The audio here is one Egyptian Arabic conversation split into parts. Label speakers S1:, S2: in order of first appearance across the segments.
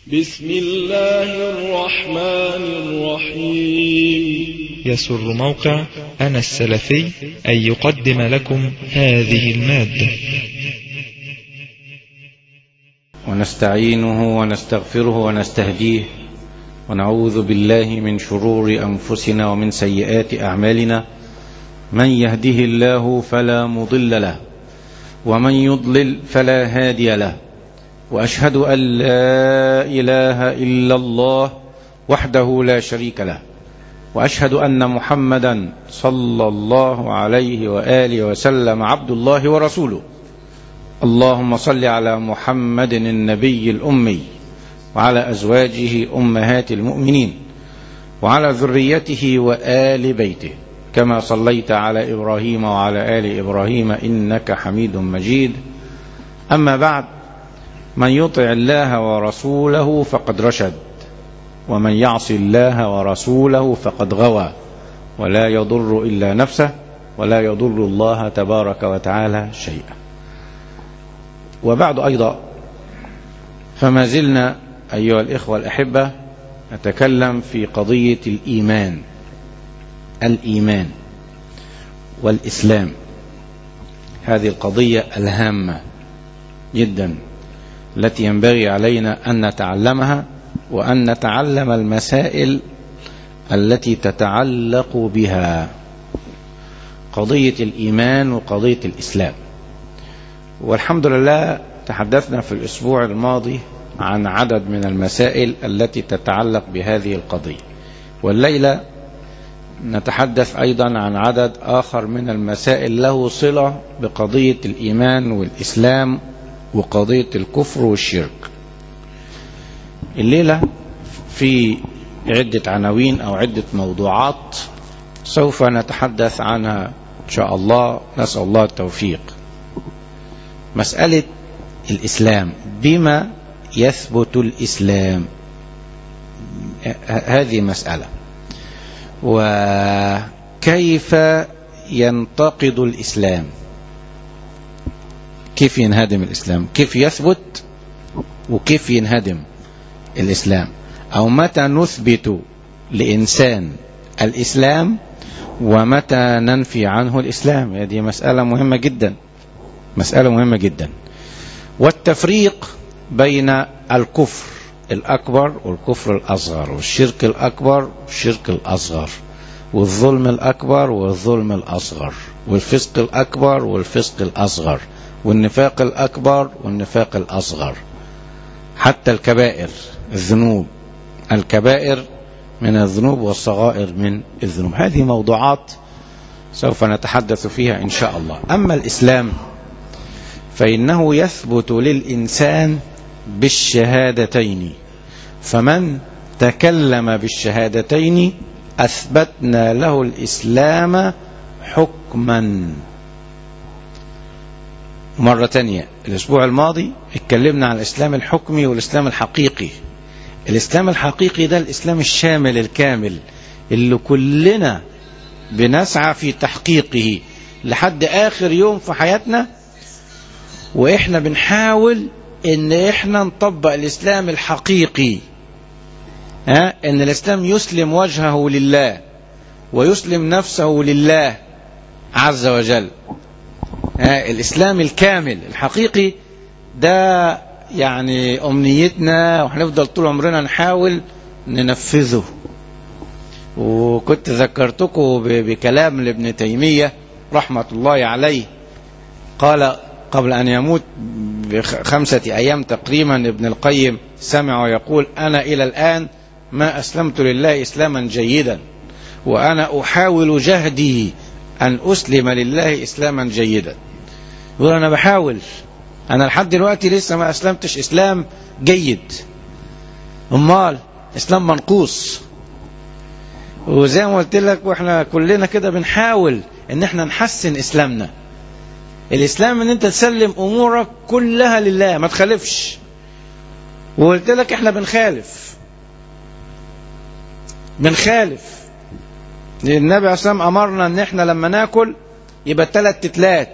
S1: بسم الله الرحمن الرحيم
S2: يسر موقع أنا السلفي أن يقدم لكم هذه المادة
S3: ونستعينه ونستغفره ونستهديه ونعوذ بالله من شرور أنفسنا ومن سيئات أعمالنا من يهده الله فلا مضل له ومن يضلل فلا هادي له وأشهد أن لا إله إلا الله وحده لا شريك له وأشهد أن محمدا صلى الله عليه وآله وسلم عبد الله ورسوله اللهم صل على محمد النبي الأمي وعلى أزواجه أمهات المؤمنين وعلى ذريته وآل بيته كما صليت على إبراهيم وعلى آل إبراهيم إنك حميد مجيد أما بعد من يطع الله ورسوله فقد رشد ومن يعص الله ورسوله فقد غوى ولا يضر إلا نفسه ولا يضر الله تبارك وتعالى شيئا وبعد أيضا فما زلنا أيها الإخوة الأحبة نتكلم في قضية الإيمان الإيمان والإسلام هذه القضية الهامة جدا التي ينبغي علينا أن نتعلمها وأن نتعلم المسائل التي تتعلق بها قضية الإيمان وقضية الإسلام والحمد لله تحدثنا في الأسبوع الماضي عن عدد من المسائل التي تتعلق بهذه القضية والليلة نتحدث أيضا عن عدد آخر من المسائل له صلة بقضية الإيمان والإسلام وقضية الكفر والشرك الليلة في عدة عناوين أو عدة موضوعات سوف نتحدث عنها إن شاء الله نسأل الله التوفيق مسألة الإسلام بما يثبت الإسلام هذه مسألة وكيف ينتقد الإسلام كيف ينهدم الإسلام كيف يثبت وكيف ينهدم الإسلام أو متى نثبت لإنسان الإسلام ومتى ننفي عنه الإسلام هذه مسألة مهمة جدا مسألة مهمة جدا والتفريق بين الكفر الأكبر والكفر الأصغر والشرك الأكبر والشرك الأصغر والظلم الأكبر والظلم الأصغر والفسق الأكبر والفسق الأصغر والنفاق الأكبر والنفاق الأصغر حتى الكبائر الذنوب الكبائر من الذنوب والصغائر من الذنوب هذه موضوعات سوف نتحدث فيها إن شاء الله أما الإسلام فإنه يثبت للإنسان بالشهادتين فمن تكلم بالشهادتين أثبتنا له الإسلام حكما مرة تانية الأسبوع الماضي اتكلمنا عن الإسلام الحكمي والإسلام الحقيقي الإسلام الحقيقي ده الإسلام الشامل الكامل اللي كلنا بنسعى في تحقيقه لحد آخر يوم في حياتنا وإحنا بنحاول إن إحنا نطبق الإسلام الحقيقي ها إن الإسلام يسلم وجهه لله ويسلم نفسه لله عز وجل الإسلام الكامل الحقيقي ده يعني أمنيتنا وهنفضل طول عمرنا نحاول ننفذه وكنت ذكرتكم بكلام لابن تيمية رحمة الله عليه قال قبل أن يموت بخمسة أيام تقريبا ابن القيم سمع يقول أنا إلى الآن ما أسلمت لله إسلاما جيدا وأنا أحاول جهدي أن أسلم لله إسلاما جيدا يقول أنا بحاول أنا لحد دلوقتي لسه ما أسلمتش إسلام جيد أمال إسلام منقوص وزي ما قلت لك واحنا كلنا كده بنحاول ان احنا نحسن اسلامنا الاسلام ان انت تسلم امورك كلها لله ما تخالفش وقلت لك احنا بنخالف بنخالف النبي عليه الصلاه امرنا ان احنا لما ناكل يبقى ثلاث تتلات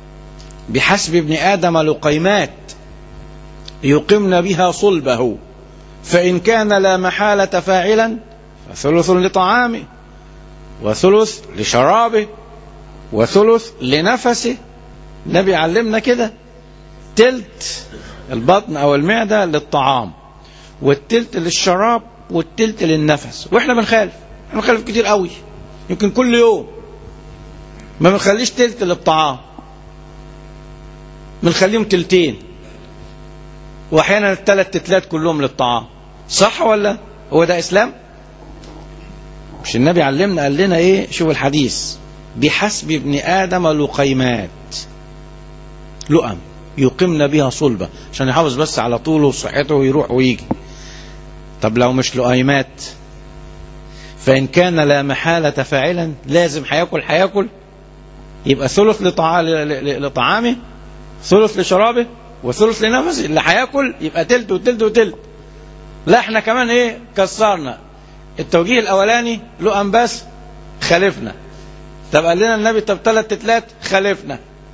S3: بحسب ابن ادم لقيمات يقمن بها صلبه فإن كان لا محالة فاعلا فثلث لطعامه وثلث لشرابه وثلث لنفسه النبي علمنا كده تلت البطن أو المعدة للطعام والتلت للشراب والتلت للنفس واحنا بنخالف احنا بنخالف كتير قوي يمكن كل يوم ما بنخليش تلت للطعام بنخليهم تلتين واحيانا الثلاث تتلات كلهم للطعام صح ولا هو ده اسلام مش النبي علمنا قال لنا ايه شوف الحديث بحسب ابن ادم لقيمات لؤم يقمن بها صلبه عشان يحافظ بس على طوله وصحته ويروح ويجي طب لو مش لقيمات فإن كان لا محالة فاعلا لازم هياكل هياكل يبقى ثلث لطع... لطعامه ثلث لشرابه وثلث لنفسه اللي هياكل يبقى تلت وتلت وتلت لا احنا كمان ايه كسرنا التوجيه الاولاني له بس خالفنا طب قال لنا النبي طب ثلاث تتلات خالفنا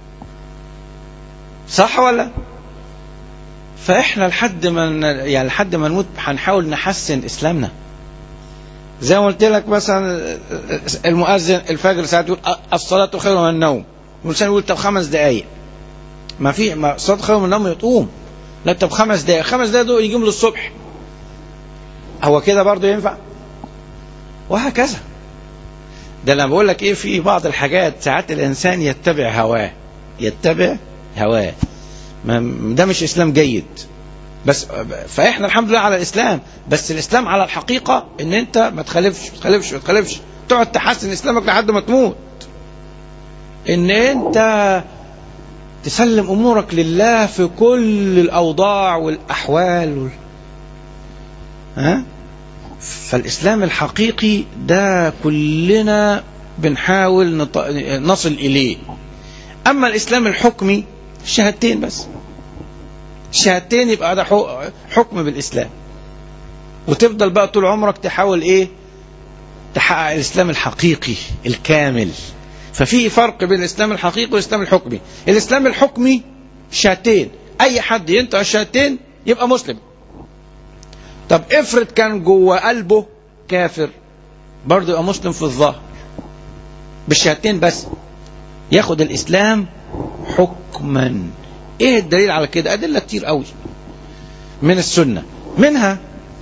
S3: صح ولا فاحنا لحد ما يعني لحد ما نموت هنحاول نحسن اسلامنا زي ما قلت لك مثلا المؤذن الفجر ساعات يقول الصلاة خير من النوم والإنسان يقول طب خمس دقايق ما في ما الصلاة خير من النوم يقوم لا طب خمس دقايق خمس دقايق دول يجيهم للصبح هو كده برضه ينفع وهكذا ده لما بقول لك ايه في بعض الحاجات ساعات الانسان يتبع هواه يتبع هواه ده مش اسلام جيد بس فاحنا الحمد لله على الاسلام بس الاسلام على الحقيقه ان انت ما تخالفش ما تخالفش ما تخالفش تقعد تحسن اسلامك لحد ما تموت ان انت تسلم امورك لله في كل الاوضاع والاحوال وال... ها فالاسلام الحقيقي ده كلنا بنحاول نط... نصل اليه اما الاسلام الحكمي شهادتين بس شهادتين يبقى ده حكم بالاسلام وتفضل بقى طول عمرك تحاول ايه تحقق الاسلام الحقيقي الكامل ففي فرق بين الاسلام الحقيقي والاسلام الحكمي الاسلام الحكمي شهادتين اي حد ينطق الشهادتين يبقى مسلم طب افرض كان جوه قلبه كافر برضه يبقى مسلم في الظاهر بالشهادتين بس ياخد الاسلام حكما ايه الدليل على كده ادله كتير قوي من السنه منها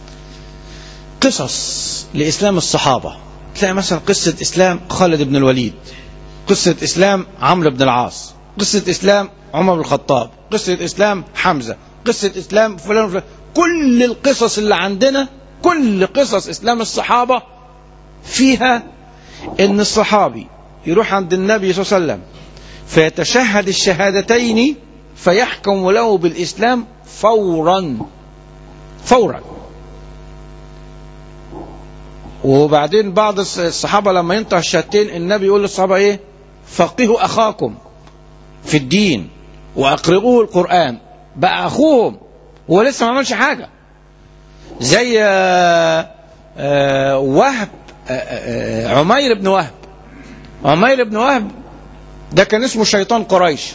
S3: قصص لاسلام الصحابه تلاقي مثلا قصه اسلام خالد بن الوليد قصه اسلام عمرو بن العاص قصه اسلام عمر بن الخطاب قصه اسلام حمزه قصه اسلام فلان وفلان كل القصص اللي عندنا كل قصص اسلام الصحابه فيها ان الصحابي يروح عند النبي صلى الله عليه وسلم فيتشهد الشهادتين فيحكم له بالإسلام فورا فورا وبعدين بعض الصحابة لما ينطق الشهادتين النبي يقول للصحابة ايه فقهوا أخاكم في الدين وأقرئوه القرآن بقى أخوهم هو لسه ما عملش حاجة زي آآ آآ وهب آآ عمير بن وهب عمير بن وهب ده كان اسمه شيطان قريش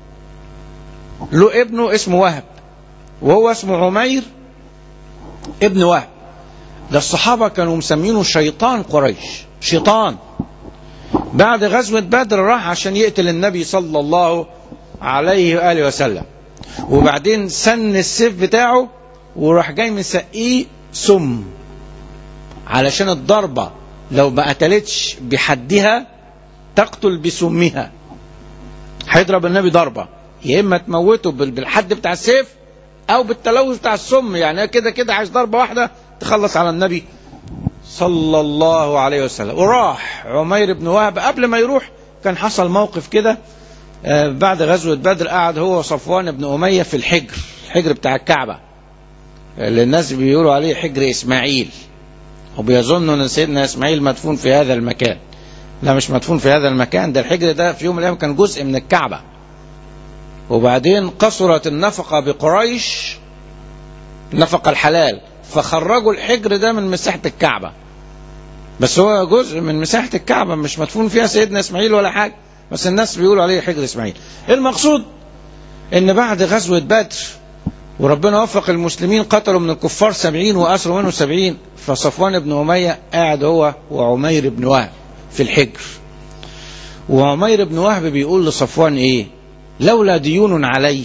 S3: له ابنه اسمه وهب وهو اسمه عمير ابن وهب ده الصحابة كانوا مسمينه شيطان قريش شيطان بعد غزوة بدر راح عشان يقتل النبي صلى الله عليه وآله وسلم وبعدين سن السيف بتاعه وراح جاي مسقيه سم علشان الضربة لو ما قتلتش بحدها تقتل بسمها هيضرب النبي ضربة يا إما تموته بالحد بتاع السيف أو بالتلوث بتاع السم يعني كده كده عايز ضربة واحدة تخلص على النبي صلى الله عليه وسلم وراح عمير بن وهب قبل ما يروح كان حصل موقف كده بعد غزوة بدر قعد هو وصفوان بن أمية في الحجر الحجر بتاع الكعبة اللي الناس بيقولوا عليه حجر إسماعيل وبيظنوا أن سيدنا إسماعيل مدفون في هذا المكان لا مش مدفون في هذا المكان ده الحجر ده في يوم من الأيام كان جزء من الكعبة وبعدين قصرت النفقة بقريش النفقة الحلال فخرجوا الحجر ده من مساحة الكعبة بس هو جزء من مساحة الكعبة مش مدفون فيها سيدنا إسماعيل ولا حاجة بس الناس بيقولوا عليه حجر إسماعيل المقصود إن بعد غزوة بدر وربنا وفق المسلمين قتلوا من الكفار سبعين وأسروا منه سبعين فصفوان بن أمية قاعد هو وعمير بن وهب في الحجر وعمير بن وهب بيقول لصفوان ايه لولا ديون علي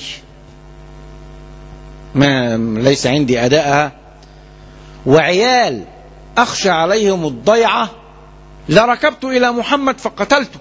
S3: ما ليس عندي أداءها وعيال أخشى عليهم الضيعة لركبت إلى محمد فقتلته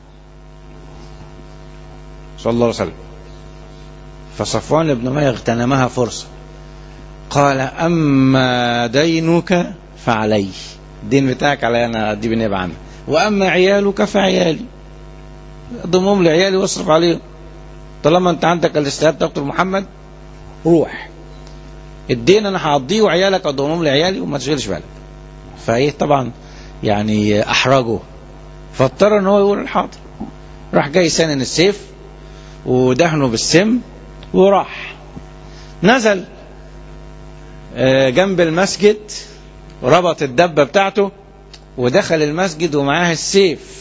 S3: صلى الله عليه وسلم فصفوان بن أمية اغتنمها فرصة قال أما دينك فعلي الدين بتاعك علي أنا أدي بنيب عنه وأما عيالك فعيالي ضمهم لعيالي واصرف عليهم طالما أنت عندك الاستعداد تقتل محمد روح الدين أنا هقضيه وعيالك أضمهم لعيالي وما تشغلش بالك فإيه طبعا يعني أحرجه فاضطر ان هو يقول الحاضر راح جاي سنن السيف ودهنه بالسم وراح نزل جنب المسجد ربط الدبة بتاعته ودخل المسجد ومعاه السيف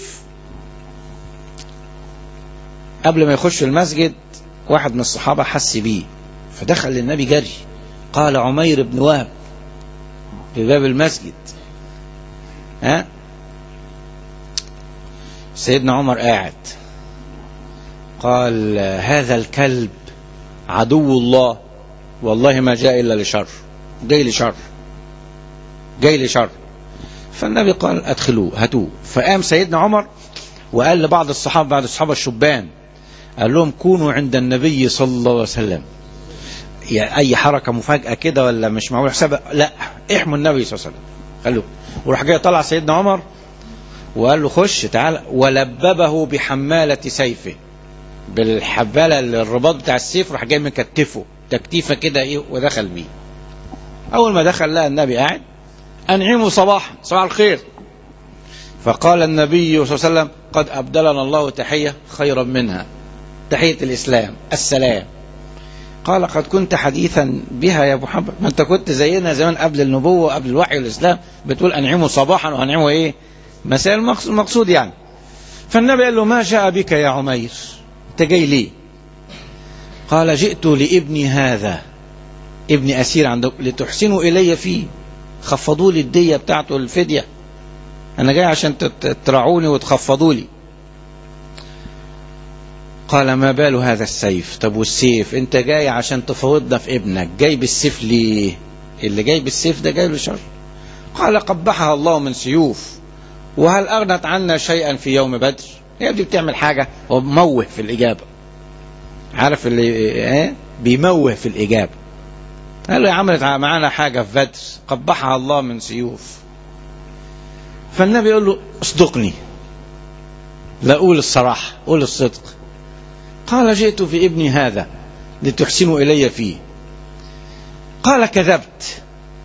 S3: قبل ما يخش المسجد واحد من الصحابة حس بيه فدخل للنبي جري قال عمير بن وهب في باب المسجد ها سيدنا عمر قاعد قال هذا الكلب عدو الله والله ما جاء إلا لشر جاي لشر جاي لشر فالنبي قال أدخلوه هاتوه فقام سيدنا عمر وقال لبعض الصحابة بعض الصحابة الشبان قال لهم كونوا عند النبي صلى الله عليه وسلم يعني أي حركة مفاجأة كده ولا مش معمول حساب لا احموا النبي صلى الله عليه وسلم خلوه وراح جاي طلع سيدنا عمر وقال له خش تعال ولببه بحمالة سيفه بالحبالة الرباط بتاع السيف راح جاي مكتفه تكتيفة كده ايه ودخل بيه اول ما دخل لقى النبي قاعد انعموا صباحا صباح الخير فقال النبي صلى الله عليه وسلم قد ابدلنا الله تحية خيرا منها تحية الاسلام السلام قال قد كنت حديثا بها يا محمد ما انت كنت زينا زمان قبل النبوة قبل الوحي والاسلام بتقول انعموا صباحا وانعموا ايه مساء المقصود يعني فالنبي قال له ما جاء بك يا عمير انت جاي ليه قال جئت لابني هذا ابن أسير عندك لتحسنوا إلي فيه خفضوا لي الدية بتاعته الفدية أنا جاي عشان ترعوني وتخفضوا لي قال ما بال هذا السيف طب والسيف انت جاي عشان تفوضنا في ابنك جاي بالسيف ليه اللي جاي بالسيف ده جاي له شر قال قبحها الله من سيوف وهل أغنت عنا شيئا في يوم بدر هي دي بتعمل حاجة وموه في الإجابة عارف اللي ايه بيموه في الإجابة قال له يا عملت معانا حاجة في بدر قبحها الله من سيوف فالنبي يقول له اصدقني لا قول الصراحة قول الصدق قال جئت في ابني هذا لتحسنوا إلي فيه قال كذبت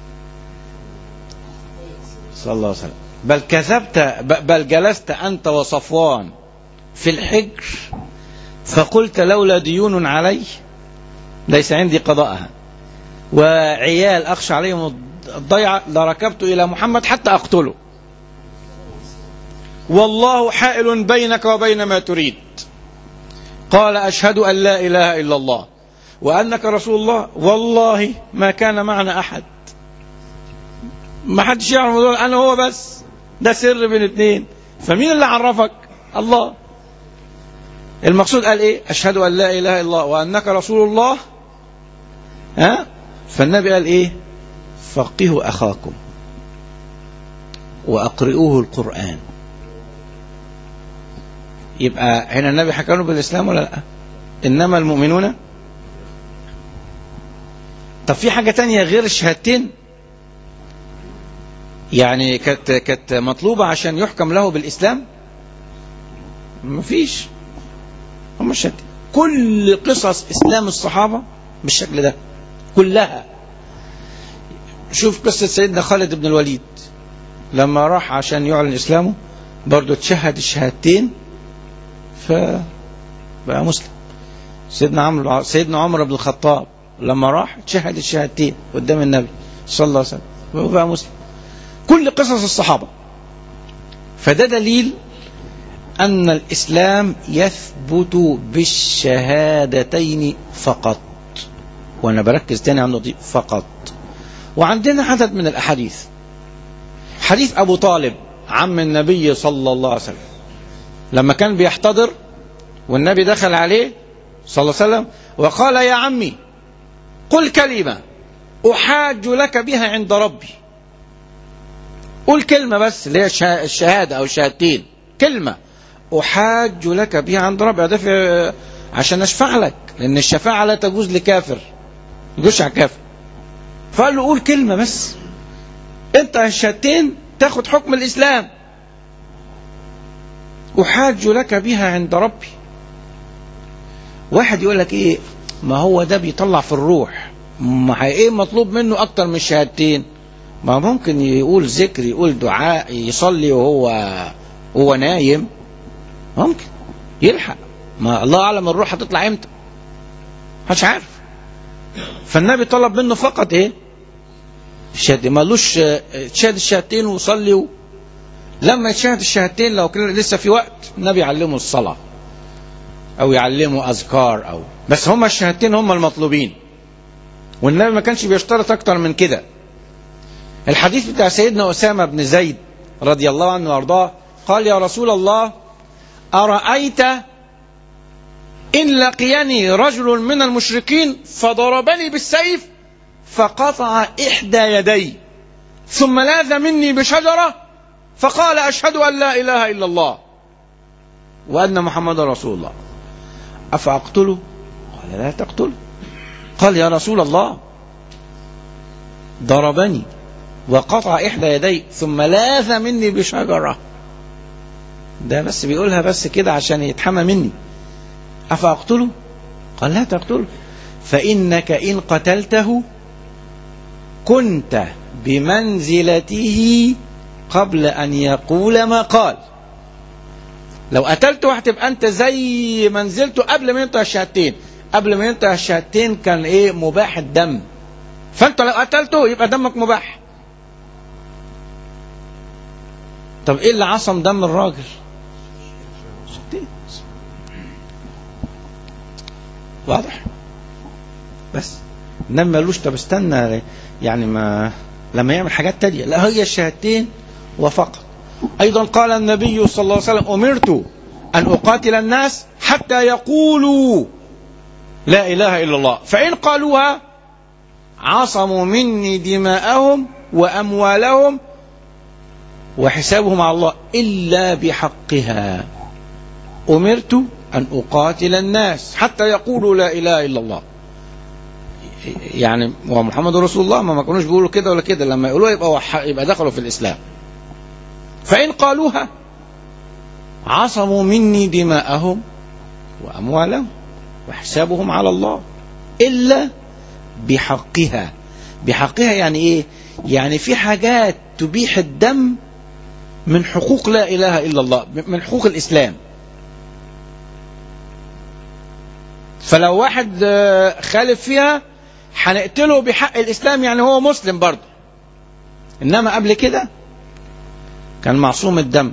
S3: صلى الله عليه وسلم بل كذبت بل جلست أنت وصفوان في الحجر فقلت لولا ديون علي ليس عندي قضاءها وعيال أخشى عليهم الضيعة لركبت إلى محمد حتى أقتله والله حائل بينك وبين ما تريد قال أشهد أن لا إله إلا الله وأنك رسول الله والله ما كان معنا أحد ما حدش يعرف الموضوع أنا هو بس ده سر بين اثنين فمين اللي عرفك الله المقصود قال ايه اشهد ان لا اله الا الله وانك رسول الله ها فالنبي قال ايه فقهوا اخاكم واقرئوه القران يبقى هنا النبي حكى له بالاسلام ولا لا انما المؤمنون طب في حاجه تانية غير الشهادتين يعني كانت كانت مطلوبه عشان يحكم له بالاسلام مفيش هم الشهادتين كل قصص اسلام الصحابه بالشكل ده كلها شوف قصه سيدنا خالد بن الوليد لما راح عشان يعلن اسلامه برضه تشهد الشهادتين فبقى مسلم سيدنا عمرو سيدنا عمر بن الخطاب لما راح تشهد الشهادتين قدام النبي صلى الله عليه وسلم وبقى مسلم كل قصص الصحابة فده دليل أن الإسلام يثبت بالشهادتين فقط وانا بركز تاني على النقطة دي فقط وعندنا عدد من الاحاديث حديث ابو طالب عم النبي صلى الله عليه وسلم لما كان بيحتضر والنبي دخل عليه صلى الله عليه وسلم وقال يا عمي قل كلمة أحاج لك بها عند ربي قل كلمة بس اللي هي الشه- الشهادة أو الشهادتين كلمة أحاج لك بها عند ربي ده في عشان أشفع لك لأن الشفاعة لا تجوز لكافر يجوز على كافر فقال له قول كلمة بس أنت الشهادتين تاخد حكم الإسلام أحاج لك بها عند ربي واحد يقول لك إيه ما هو ده بيطلع في الروح ما هي ايه مطلوب منه اكتر من شهادتين ما ممكن يقول ذكر يقول دعاء يصلي وهو وهو نايم ممكن يلحق ما الله اعلم الروح هتطلع امتى مش عارف فالنبي طلب منه فقط ايه الشهادة ما قالوش آه، تشهد الشهادتين وصلي و... لما يتشهد الشهادتين لو كان لسه في وقت النبي يعلمه الصلاة او يعلمه اذكار او بس هما الشهادتين هما المطلوبين والنبي ما كانش بيشترط اكتر من كده الحديث بتاع سيدنا اسامه بن زيد رضي الله عنه وارضاه قال يا رسول الله ارايت ان لقيني رجل من المشركين فضربني بالسيف فقطع احدى يدي ثم لاذ مني بشجره فقال اشهد ان لا اله الا الله وان محمد رسول الله افاقتله قال لا تقتله قال يا رسول الله ضربني وقطع إحدى يدي ثم لاذ مني بشجرة ده بس بيقولها بس كده عشان يتحمى مني أفأقتله قال لا تقتله فإنك إن قتلته كنت بمنزلته قبل أن يقول ما قال لو قتلته هتبقى أنت زي منزلته قبل ما ينطق الشهادتين قبل ما ينطق الشهادتين كان إيه مباح الدم فأنت لو قتلته يبقى دمك مباح طب إيه اللي عصم دم الراجل شهادتين واضح بس انما مالوش طب استنى يعني ما لما يعمل حاجات تانية لا هي الشهادتين وفقط ايضا قال النبي صلى الله عليه وسلم امرت ان اقاتل الناس حتى يقولوا لا اله الا الله فان قالوها عصموا مني دماءهم واموالهم وحسابهم على الله الا بحقها امرت ان اقاتل الناس حتى يقولوا لا اله الا الله يعني هو محمد رسول الله ما, ما كانوش بيقولوا كده ولا كده لما يقولوها يبقى وح... يبقى دخلوا في الاسلام فان قالوها عصموا مني دماءهم واموالهم وحسابهم على الله الا بحقها بحقها يعني ايه يعني في حاجات تبيح الدم من حقوق لا اله الا الله من حقوق الاسلام فلو واحد خالف فيها هنقتله بحق الاسلام يعني هو مسلم برضه انما قبل كده كان معصوم الدم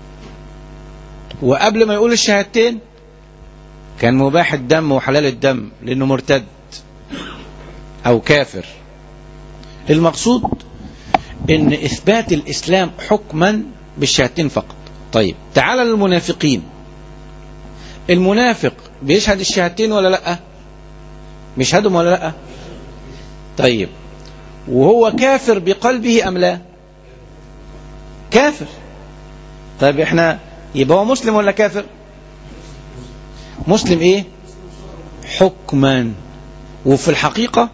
S3: وقبل ما يقول الشهادتين كان مباح الدم وحلال الدم لانه مرتد او كافر المقصود ان اثبات الاسلام حكما بالشهادتين فقط طيب تعال للمنافقين المنافق بيشهد الشهادتين ولا لا بيشهدهم ولا لا طيب وهو كافر بقلبه ام لا كافر طيب احنا يبقى هو مسلم ولا كافر مسلم ايه حكما وفي الحقيقة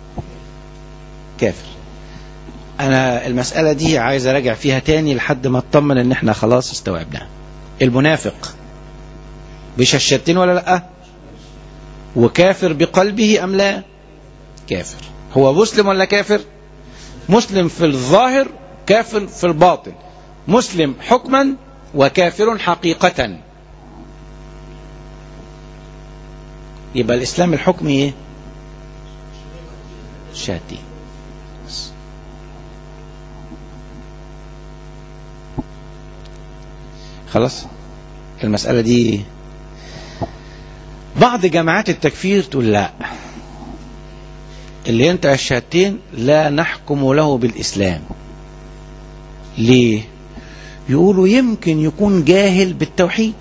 S3: كافر انا المسألة دي عايز اراجع فيها تاني لحد ما اطمن ان احنا خلاص استوعبناها المنافق بششتين ولا لا وكافر بقلبه ام لا كافر هو مسلم ولا كافر مسلم في الظاهر كافر في الباطن مسلم حكما وكافر حقيقة يبقى الإسلام الحكمي إيه؟ شهادتين خلاص المسألة دي بعض جماعات التكفير تقول لا اللي ينطق الشهادتين لا نحكم له بالإسلام ليه يقولوا يمكن يكون جاهل بالتوحيد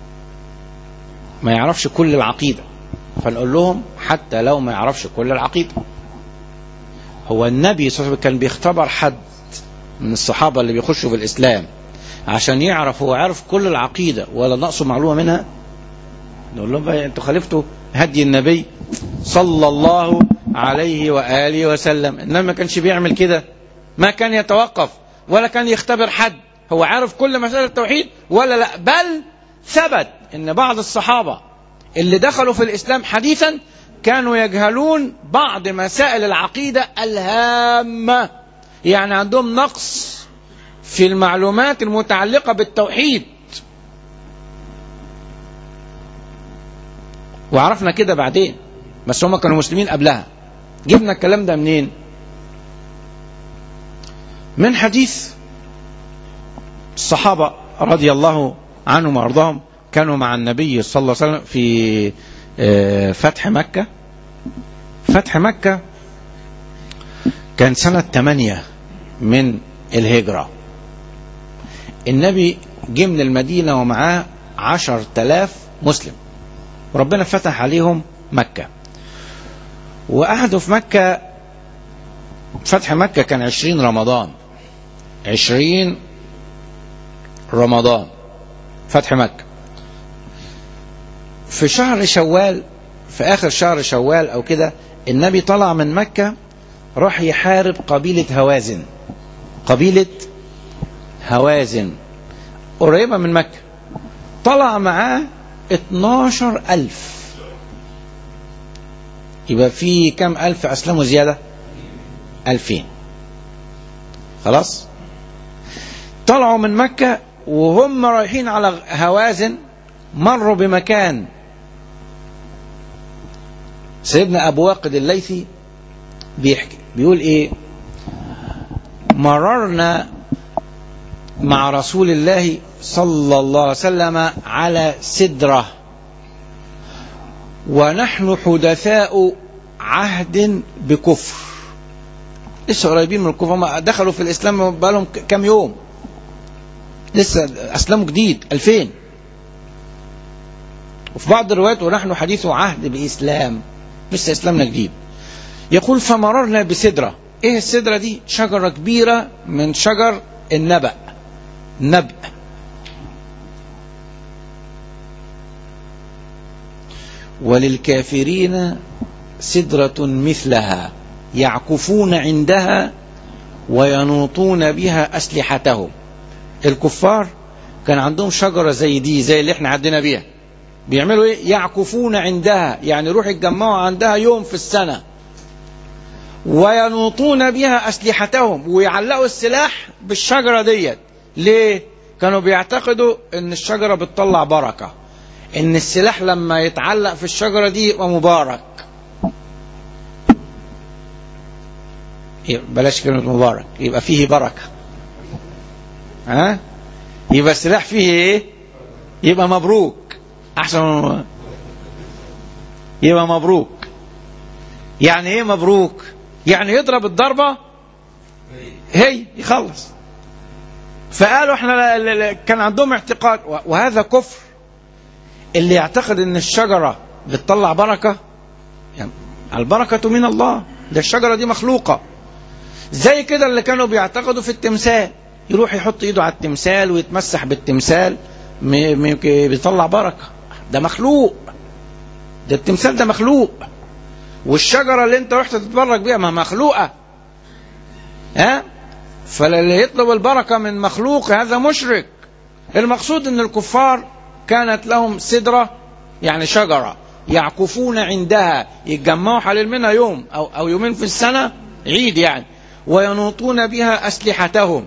S3: ما يعرفش كل العقيدة فنقول لهم حتى لو ما يعرفش كل العقيدة هو النبي صلى الله عليه وسلم كان بيختبر حد من الصحابة اللي بيخشوا في الإسلام عشان يعرف هو عارف كل العقيدة ولا نقصه معلومة منها نقول لهم بقى انتوا خالفتوا هدي النبي صلى الله عليه وآله وسلم إنما ما كانش بيعمل كده ما كان يتوقف ولا كان يختبر حد هو عارف كل مسائل التوحيد ولا لا بل ثبت ان بعض الصحابة اللي دخلوا في الإسلام حديثا كانوا يجهلون بعض مسائل العقيدة الهامة يعني عندهم نقص في المعلومات المتعلقة بالتوحيد وعرفنا كده بعدين بس هم كانوا مسلمين قبلها جبنا الكلام ده منين من حديث الصحابة رضي الله عنهم وارضاهم كانوا مع النبي صلى الله عليه وسلم في فتح مكة فتح مكة كان سنة 8 من الهجرة النبي جه من المدينة ومعاه عشر تلاف مسلم وربنا فتح عليهم مكة وقعدوا في مكة فتح مكة كان عشرين رمضان عشرين رمضان فتح مكة في شهر شوال في آخر شهر شوال أو كده النبي طلع من مكة راح يحارب قبيلة هوازن قبيلة هوازن قريبة من مكة طلع معاه 12 ألف يبقى في كم ألف أسلموا زيادة ألفين خلاص طلعوا من مكة وهم رايحين على هوازن مروا بمكان سيدنا أبو واقد الليثي بيحكي بيقول إيه مررنا مع رسول الله صلى الله عليه وسلم على سدرة ونحن حدثاء عهد بكفر لسه قريبين من الكفر ما دخلوا في الإسلام بقالهم كام يوم لسه أسلموا جديد ألفين وفي بعض الروايات ونحن حديث عهد بإسلام لسه إسلامنا جديد يقول فمررنا بسدرة إيه السدرة دي شجرة كبيرة من شجر النبأ نبأ وللكافرين سدرة مثلها يعكفون عندها وينوطون بها أسلحتهم الكفار كان عندهم شجرة زي دي زي اللي احنا عدينا بيها بيعملوا ايه يعكفون عندها يعني يروحوا يتجمعوا عندها يوم في السنة وينوطون بها أسلحتهم ويعلقوا السلاح بالشجرة ديت ليه كانوا بيعتقدوا ان الشجرة بتطلع بركة ان السلاح لما يتعلق في الشجرة دي يبقى مبارك بلاش كلمة مبارك يبقى فيه بركة ها يبقى السلاح فيه ايه يبقى مبروك احسن من يبقى مبروك يعني ايه مبروك يعني يضرب الضربة هي يخلص فقالوا احنا كان عندهم اعتقاد وهذا كفر اللي يعتقد ان الشجرة بتطلع بركة يعني البركة من الله ده الشجرة دي مخلوقة زي كده اللي كانوا بيعتقدوا في التمثال يروح يحط ايده على التمثال ويتمسح بالتمثال بيطلع بركة ده مخلوق ده التمثال ده مخلوق والشجرة اللي انت رحت تتبرك بيها ما مخلوقة ها فاللي يطلب البركة من مخلوق هذا مشرك المقصود ان الكفار كانت لهم سدرة يعني شجرة يعكفون عندها يتجمعوا حلال منها يوم أو, أو يومين في السنة عيد يعني وينوطون بها أسلحتهم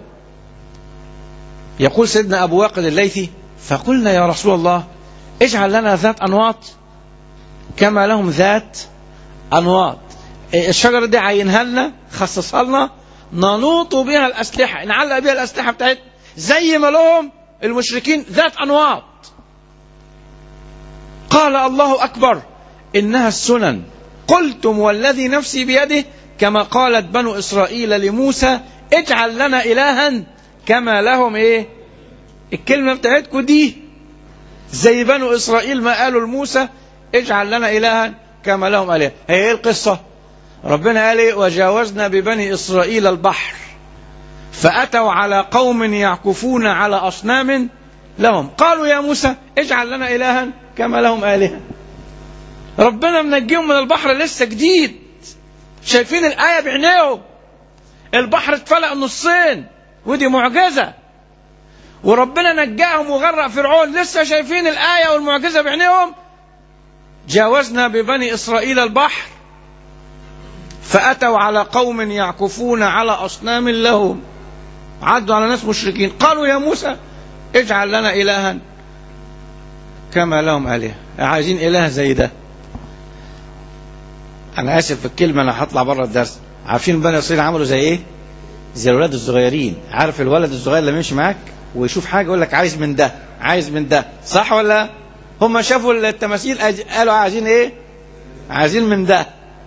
S3: يقول سيدنا أبو واقد الليثي فقلنا يا رسول الله اجعل لنا ذات أنواط كما لهم ذات أنواط الشجرة دي عينها لنا خصصها لنا ننوط بها الأسلحة نعلق بها الأسلحة بتاعتنا زي ما لهم المشركين ذات أنواط قال الله أكبر إنها السنن قلتم والذي نفسي بيده كما قالت بنو إسرائيل لموسى اجعل لنا إلها كما لهم إيه الكلمة بتاعتكم دي زي بنو إسرائيل ما قالوا لموسى اجعل لنا إلها كما لهم آلهة هي إيه القصة ربنا قال إيه وجاوزنا ببني إسرائيل البحر فأتوا على قوم يعكفون على أصنام لهم قالوا يا موسى اجعل لنا إلها كما لهم آلهة ربنا منجيهم من البحر لسه جديد شايفين الآية بعينيهم البحر اتفلق نصين ودي معجزة وربنا نجاهم وغرق فرعون لسه شايفين الآية والمعجزة بعينيهم جاوزنا ببني إسرائيل البحر فأتوا على قوم يعكفون على أصنام لهم عدوا على ناس مشركين قالوا يا موسى اجعل لنا إلها كما لهم آلهة عايزين إله زي ده أنا آسف في الكلمة أنا هطلع بره الدرس عارفين بني إسرائيل عملوا زي إيه؟ زي الولاد الصغيرين عارف الولد الصغير اللي يمشي معاك ويشوف حاجة يقول لك عايز من ده عايز من ده صح ولا هم شافوا التماثيل قالوا عايزين ايه عايزين من ده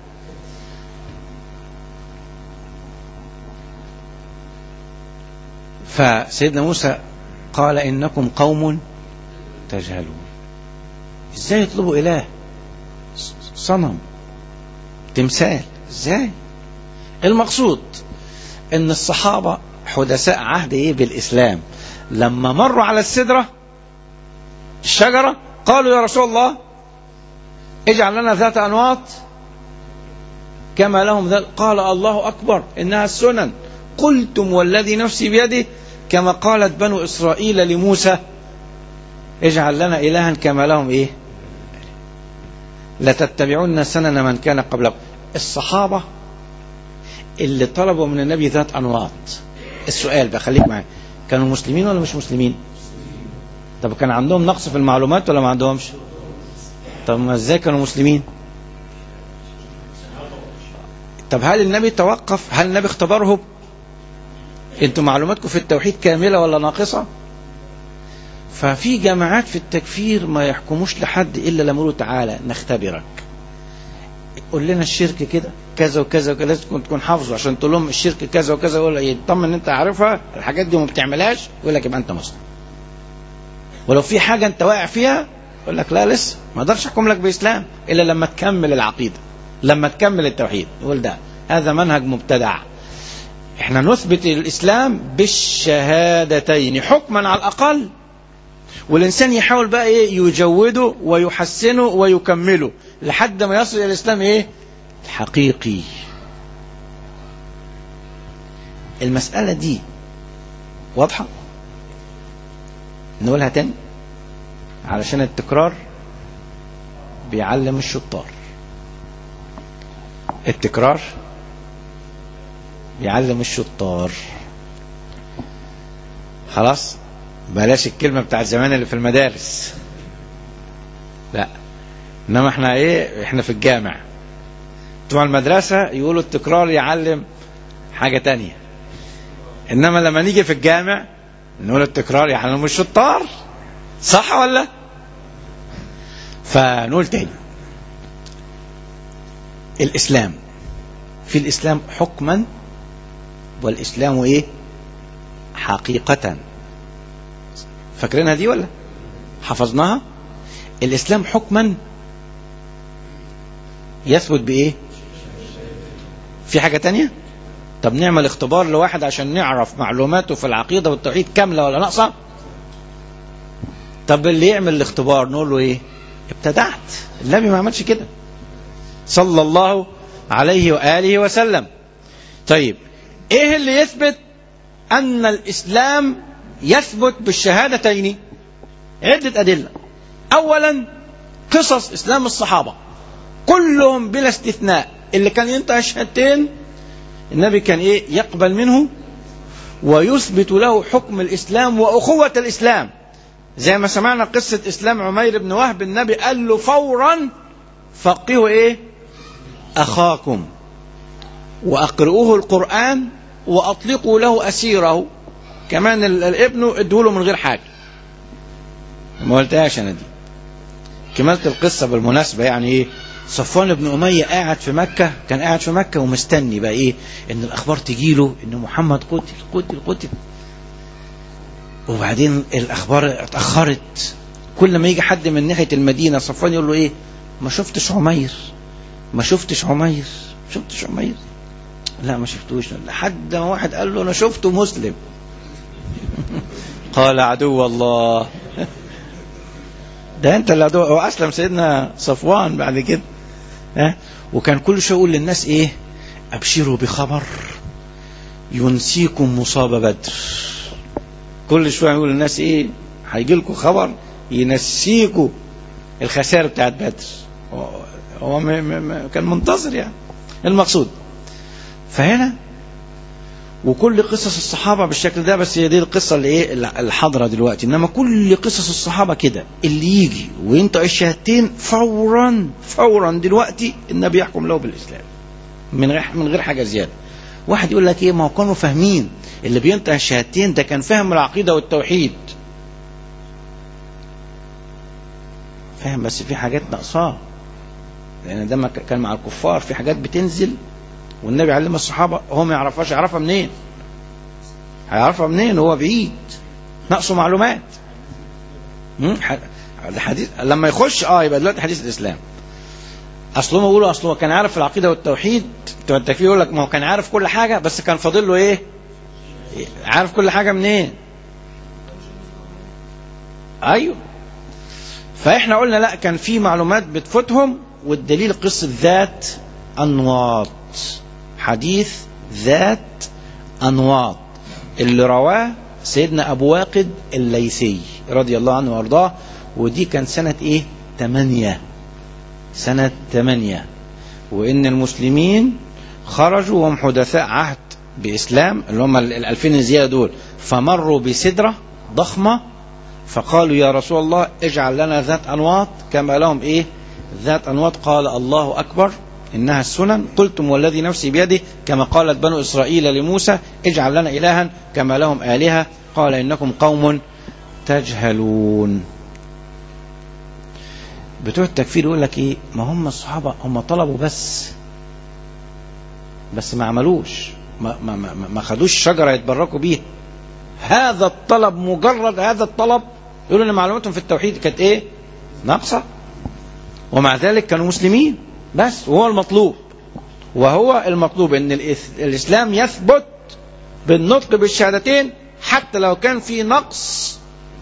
S3: فسيدنا موسى قال إنكم قوم تجهلون ازاي يطلبوا إله صنم تمثال ازاي المقصود ان الصحابة حدثاء عهد ايه بالاسلام لما مروا على السدرة الشجرة قالوا يا رسول الله اجعل لنا ذات انواط كما لهم ذات قال الله اكبر انها السنن قلتم والذي نفسي بيده كما قالت بنو اسرائيل لموسى اجعل لنا الها كما لهم ايه لتتبعون سنن من كان قبلكم الصحابة اللي طلبوا من النبي ذات أنواط السؤال بقى خليك معايا كانوا مسلمين ولا مش مسلمين طب كان عندهم نقص في المعلومات ولا ما عندهمش طب ما ازاي كانوا مسلمين طب هل النبي توقف هل النبي اختبرهم انتوا معلوماتكم في التوحيد كاملة ولا ناقصة ففي جماعات في التكفير ما يحكموش لحد الا لما يقولوا تعالى نختبرك قول لنا الشرك كده كذا وكذا وكذا لازم تكون حافظه عشان تقول لهم الشرك كذا وكذا يقول يطمن ان انت عارفها الحاجات دي وما بتعملهاش يقول لك يبقى انت مسلم ولو في حاجه انت واقع فيها يقول لك لا لسه ما اقدرش احكم لك باسلام الا لما تكمل العقيده لما تكمل التوحيد يقول ده هذا منهج مبتدع احنا نثبت الاسلام بالشهادتين حكما على الاقل والإنسان يحاول بقى إيه يجوده ويحسنه ويكمله لحد ما يصل إلى الإسلام إيه الحقيقي المسألة دي واضحة نقولها تاني علشان التكرار بيعلم الشطار التكرار بيعلم الشطار خلاص بلاش الكلمة بتاعت زمان اللي في المدارس لا انما احنا ايه احنا في الجامع بتوع المدرسة يقولوا التكرار يعلم حاجة تانية انما لما نيجي في الجامع نقول التكرار يعلم الشطار صح ولا فنقول تاني الاسلام في الاسلام حكما والاسلام ايه حقيقة فاكرينها دي ولا حفظناها الاسلام حكما يثبت بايه في حاجة تانية طب نعمل اختبار لواحد عشان نعرف معلوماته في العقيدة والتوحيد كاملة ولا ناقصة طب اللي يعمل الاختبار نقول له ايه ابتدعت النبي ما عملش كده صلى الله عليه وآله وسلم طيب ايه اللي يثبت ان الاسلام يثبت بالشهادتين عدة أدلة أولا قصص إسلام الصحابة كلهم بلا استثناء اللي كان ينطق الشهادتين النبي كان إيه يقبل منه ويثبت له حكم الإسلام وأخوة الإسلام زي ما سمعنا قصة إسلام عمير بن وهب النبي قال له فورا فقهوا إيه أخاكم وأقرؤوه القرآن وأطلقوا له أسيره كمان الابن ادوله من غير حاجة ما قلتهاش أنا دي كملت القصة بالمناسبة يعني إيه صفوان بن أمية قاعد في مكة كان قاعد في مكة ومستني بقى إيه إن الأخبار تجيله إن محمد قتل قتل قتل وبعدين الأخبار اتأخرت كل ما يجي حد من ناحية المدينة صفوان يقول له إيه ما شفتش عمير ما شفتش عمير ما شفتش عمير لا ما شفتوش لحد ما واحد قال له أنا شفته مسلم قال عدو الله ده انت اللي عدو هو اسلم سيدنا صفوان بعد كده ها وكان كل شويه يقول للناس ايه ابشروا بخبر ينسيكم مصاب بدر كل شويه يقول للناس ايه هيجي لكم خبر ينسيكم الخسائر بتاعت بدر هو م م م كان منتظر يعني المقصود فهنا وكل قصص الصحابة بالشكل ده بس هي دي القصة اللي ايه الحاضرة دلوقتي انما كل قصص الصحابة كده اللي يجي وينطق الشهادتين فورا فورا دلوقتي النبي يحكم له بالاسلام من غير من غير حاجة زيادة واحد يقول لك ايه ما هو كانوا فاهمين اللي بينطق الشهادتين ده كان فاهم العقيدة والتوحيد فاهم بس في حاجات ناقصاه لان ده كان مع الكفار في حاجات بتنزل والنبي علم الصحابة هو ما يعرفهاش يعرفها منين هيعرفها منين هو بعيد نقصه معلومات الحديث لما يخش اه يبقى دلوقتي حديث الاسلام اصل هم بيقولوا اصل هو كان عارف العقيده والتوحيد بتوع التكفير يقول لك ما هو كان عارف كل حاجه بس كان فاضل له ايه؟ عارف كل حاجه منين؟ ايوه فاحنا قلنا لا كان في معلومات بتفوتهم والدليل قصه ذات انواط حديث ذات أنواط اللي رواه سيدنا أبو واقد الليثي رضي الله عنه وارضاه ودي كان سنة إيه تمانية سنة تمانية وإن المسلمين خرجوا وهم حدثاء عهد بإسلام اللي هم الألفين الزيادة دول فمروا بسدرة ضخمة فقالوا يا رسول الله اجعل لنا ذات أنواط كما لهم إيه ذات أنواط قال الله أكبر إنها السنن قلتم والذي نفسي بيده كما قالت بنو إسرائيل لموسى اجعل لنا إلها كما لهم آلهة قال إنكم قوم تجهلون بتوع التكفير يقول لك ايه ما هم الصحابة هم طلبوا بس بس ما عملوش ما, ما, ما, ما خدوش شجرة يتبركوا بيها هذا الطلب مجرد هذا الطلب يقولوا ان معلوماتهم في التوحيد كانت ايه ناقصة ومع ذلك كانوا مسلمين بس وهو المطلوب وهو المطلوب ان الاسلام يثبت بالنطق بالشهادتين حتى لو كان في نقص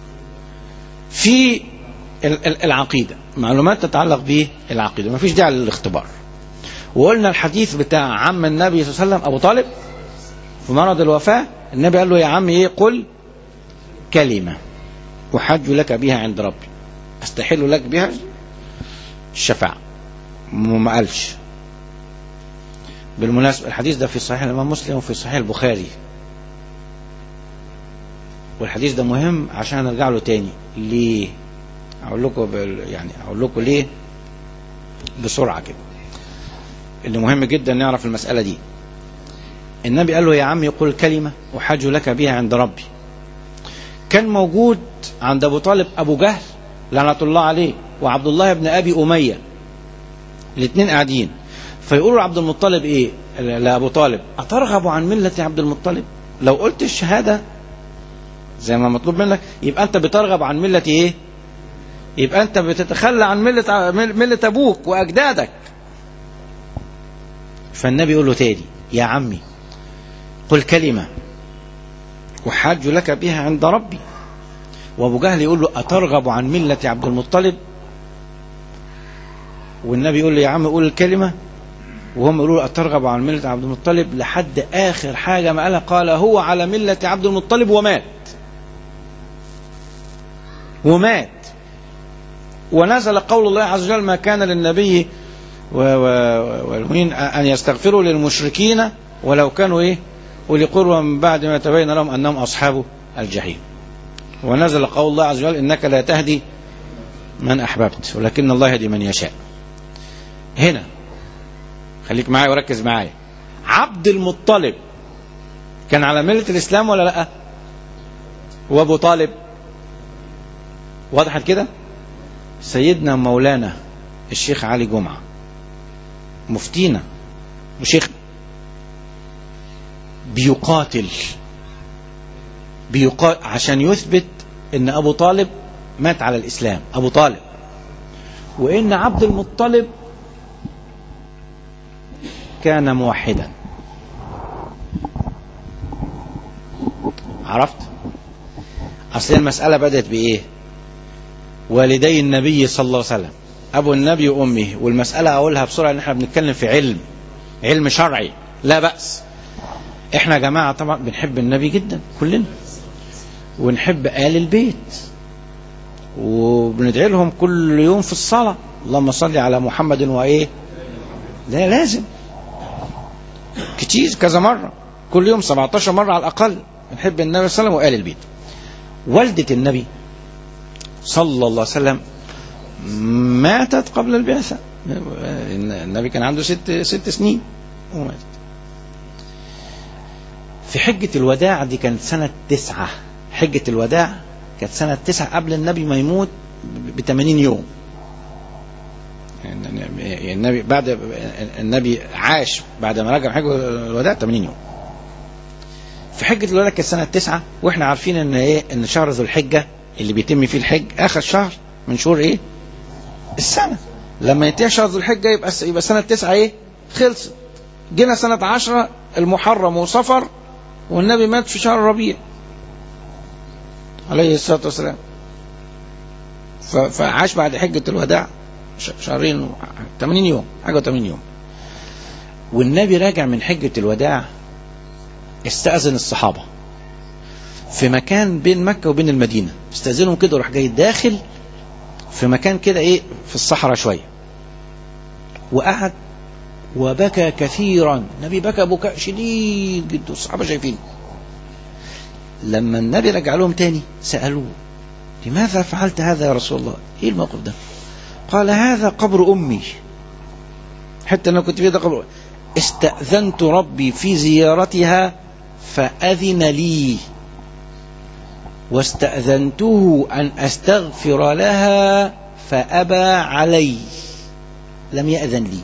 S3: في العقيدة معلومات تتعلق بالعقيدة ما فيش داعي للاختبار وقلنا الحديث بتاع عم النبي صلى الله عليه وسلم أبو طالب في مرض الوفاة النبي قال له يا عم ايه قل كلمة أحج لك بها عند ربي أستحل لك بها الشفاعة ما قالش بالمناسبة الحديث ده في صحيح الإمام مسلم وفي صحيح البخاري والحديث ده مهم عشان نرجع له تاني ليه اقول لكم بال... يعني اقول لكم ليه بسرعه كده اللي مهم جدا نعرف المساله دي النبي قال له يا عمي قل كلمه احج لك بها عند ربي كان موجود عند ابو طالب ابو جهل لعنه الله عليه وعبد الله بن ابي اميه الاثنين قاعدين فيقولوا عبد المطلب ايه لابو طالب اترغب عن مله عبد المطلب لو قلت الشهاده زي ما مطلوب منك يبقى انت بترغب عن مله ايه يبقى انت بتتخلى عن مله مله ابوك واجدادك فالنبي يقول له تاني يا عمي قل كلمه احاج لك بها عند ربي وابو جهل يقول له اترغب عن مله عبد المطلب والنبي يقول له يا عم قول الكلمه وهم يقولوا له اترغب عن مله عبد المطلب لحد اخر حاجه ما قالها قال هو على مله عبد المطلب ومات ومات ونزل قول الله عز وجل ما كان للنبي والمؤمنين أن يستغفروا للمشركين ولو كانوا إيه أولي قربى من بعد ما تبين لهم أنهم أصحاب الجحيم ونزل قول الله عز وجل إنك لا تهدي من أحببت ولكن الله يهدي من يشاء هنا خليك معايا وركز معايا عبد المطلب كان على ملة الإسلام ولا لأ وأبو طالب وضحت كده سيدنا مولانا الشيخ علي جمعة مفتينا وشيخنا بيقاتل بيقاتل عشان يثبت ان ابو طالب مات على الاسلام ابو طالب وان عبد المطلب كان موحدا عرفت اصل المساله بدات بايه والدي النبي صلى الله عليه وسلم ابو النبي وامه والمساله اقولها بسرعه ان احنا بنتكلم في علم علم شرعي لا باس احنا يا جماعه طبعا بنحب النبي جدا كلنا ونحب آل البيت وبندعي لهم كل يوم في الصلاة اللهم صل على محمد وإيه لا لازم كتير كذا مرة كل يوم 17 مرة على الأقل بنحب النبي صلى الله عليه وسلم وآل البيت والدة النبي صلى الله عليه وسلم ماتت قبل البعثة النبي كان عنده ست ست سنين وماتت في حجة الوداع دي كانت سنة تسعة حجة الوداع كانت سنة تسعة قبل النبي ما يموت ب 80 يوم يعني النبي بعد النبي عاش بعد ما رجع من حجة الوداع 80 يوم في حجة الوداع كانت سنة تسعة واحنا عارفين ان ايه ان شهر ذو الحجة اللي بيتم فيه الحج اخر شهر من شهور ايه السنة لما ينتهي شهر ذو الحجة يبقى يبقى سنة تسعة ايه خلصت جينا سنة عشرة المحرم وصفر والنبي مات في شهر ربيع عليه الصلاة والسلام فعاش بعد حجة الوداع شهرين 80 يوم حاجة 80 يوم والنبي راجع من حجة الوداع استأذن الصحابة في مكان بين مكة وبين المدينة استأذنهم كده وراح جاي داخل في مكان كده ايه في الصحراء شوية وقعد وبكى كثيرا النبي بكى بكاء شديد جدا الصحابة شايفين لما النبي رجع لهم تاني سألوه لماذا فعلت هذا يا رسول الله ايه الموقف ده قال هذا قبر امي حتى انا كنت في ده قبر استأذنت ربي في زيارتها فأذن لي واستأذنته أن أستغفر لها فأبى علي لم يأذن لي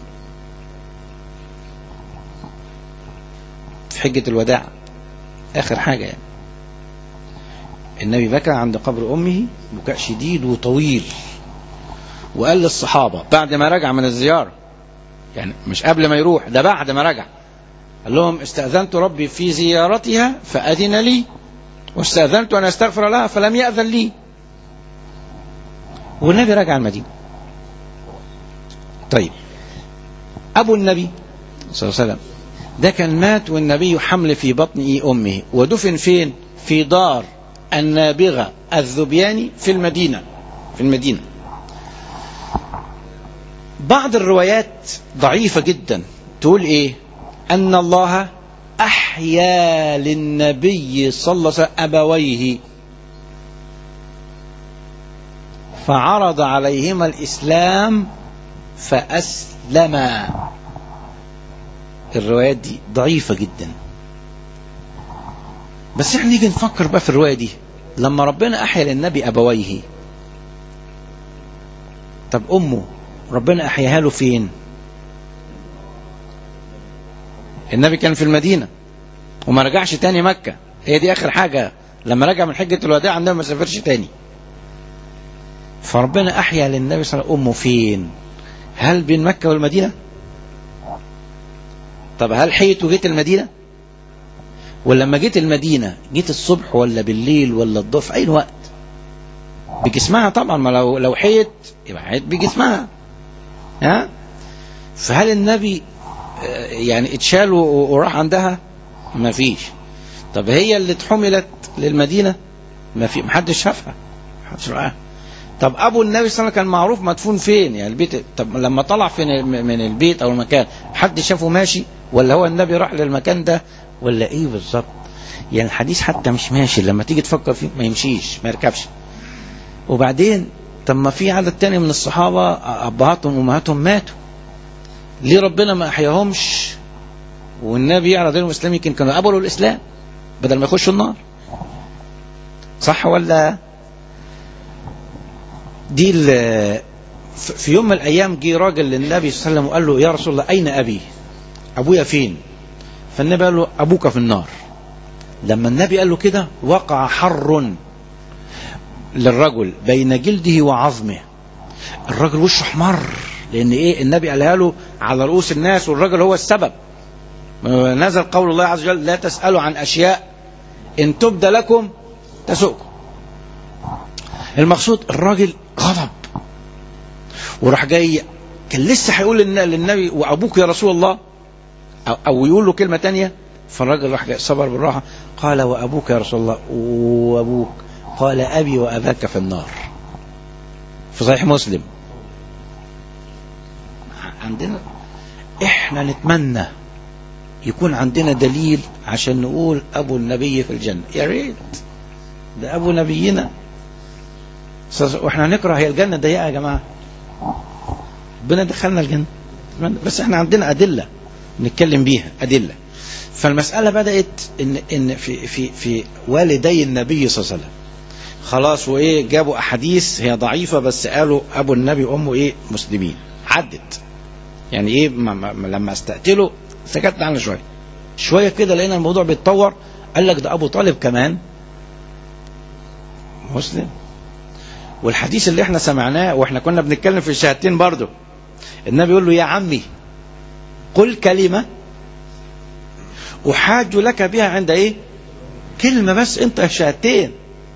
S3: في حجة الوداع آخر حاجة يعني النبي بكى عند قبر أمه بكاء شديد وطويل وقال للصحابة بعد ما رجع من الزيارة يعني مش قبل ما يروح ده بعد ما رجع قال لهم استأذنت ربي في زيارتها فأذن لي واستأذنت أن أستغفر لها فلم يأذن لي والنبي رجع المدينة طيب أبو النبي صلى الله عليه وسلم ده كان مات والنبي حمل في بطن أمه ودفن فين في دار النابغة الذبياني في المدينة في المدينة بعض الروايات ضعيفة جدا تقول ايه ان الله احيا للنبي صلى الله عليه وسلم ابويه فعرض عليهما الاسلام فاسلما الروايات دي ضعيفة جدا بس احنا نيجي نفكر بقى في الرواية دي لما ربنا احيا للنبي ابويه طب امه ربنا احياها له فين النبي كان في المدينة وما رجعش تاني مكة هي دي اخر حاجة لما رجع من حجة الوداع النبي ما سافرش تاني فربنا احيا للنبي صلى الله عليه وسلم امه فين هل بين مكة والمدينة طب هل حيت وجيت المدينة ولما جيت المدينة جيت الصبح ولا بالليل ولا الظهر في اي وقت بجسمها طبعا ما لو لو حيت يبقى حيت بجسمها ها فهل النبي يعني اتشال وراح عندها ما فيش طب هي اللي اتحملت للمدينة ما في محدش شافها محدش رآها طب ابو النبي صلى الله عليه وسلم كان معروف مدفون فين يعني البيت طب لما طلع فين من البيت او المكان حد شافه ماشي ولا هو النبي راح للمكان ده ولا ايه بالظبط يعني الحديث حتى مش ماشي لما تيجي تفكر فيه ما يمشيش ما يركبش وبعدين طب ما في عدد تاني من الصحابة أبهاتهم وأمهاتهم ماتوا ليه ربنا ما أحياهمش والنبي يعرض لهم الإسلام يمكن كانوا قبلوا الإسلام بدل ما يخشوا النار صح ولا دي ف- في يوم من الايام جه راجل للنبي صلى الله عليه وسلم وقال له يا رسول الله اين ابي ابويا فين فالنبي قال له ابوك في النار لما النبي قال له كده وقع حر للرجل بين جلده وعظمه الراجل وشه احمر لان ايه النبي قالها له على رؤوس الناس والراجل هو السبب نزل قول الله عز وجل لا تسالوا عن اشياء ان تبد لكم تسؤكم المقصود الراجل غضب وراح جاي كان لسه هيقول للن- للنبي وابوك يا رسول الله أو- او يقول له كلمه تانية فالراجل راح جاي صبر بالراحه قال وابوك يا رسول الله وابوك قال ابي واباك في النار في صحيح مسلم عندنا احنا نتمنى يكون عندنا دليل عشان نقول ابو النبي في الجنه يا ريت ده ابو نبينا ص- واحنا هنكره هي الجنه ضيقه يا جماعه ربنا دخلنا الجنه بس احنا عندنا ادله نتكلم بيها ادله فالمساله بدات ان ان في في في والدي النبي صلى الله عليه وسلم خلاص وايه جابوا احاديث هي ضعيفه بس قالوا ابو النبي وامه ايه مسلمين عدت يعني ايه ما ما ما لما استقتلوا سكتنا عنه شويه شويه كده لقينا الموضوع بيتطور قال لك ده ابو طالب كمان مسلم والحديث اللي احنا سمعناه واحنا كنا بنتكلم في الشهادتين برضو النبي يقول له يا عمي قل كلمة أحاج لك بها عند ايه كلمة بس انت شهادتين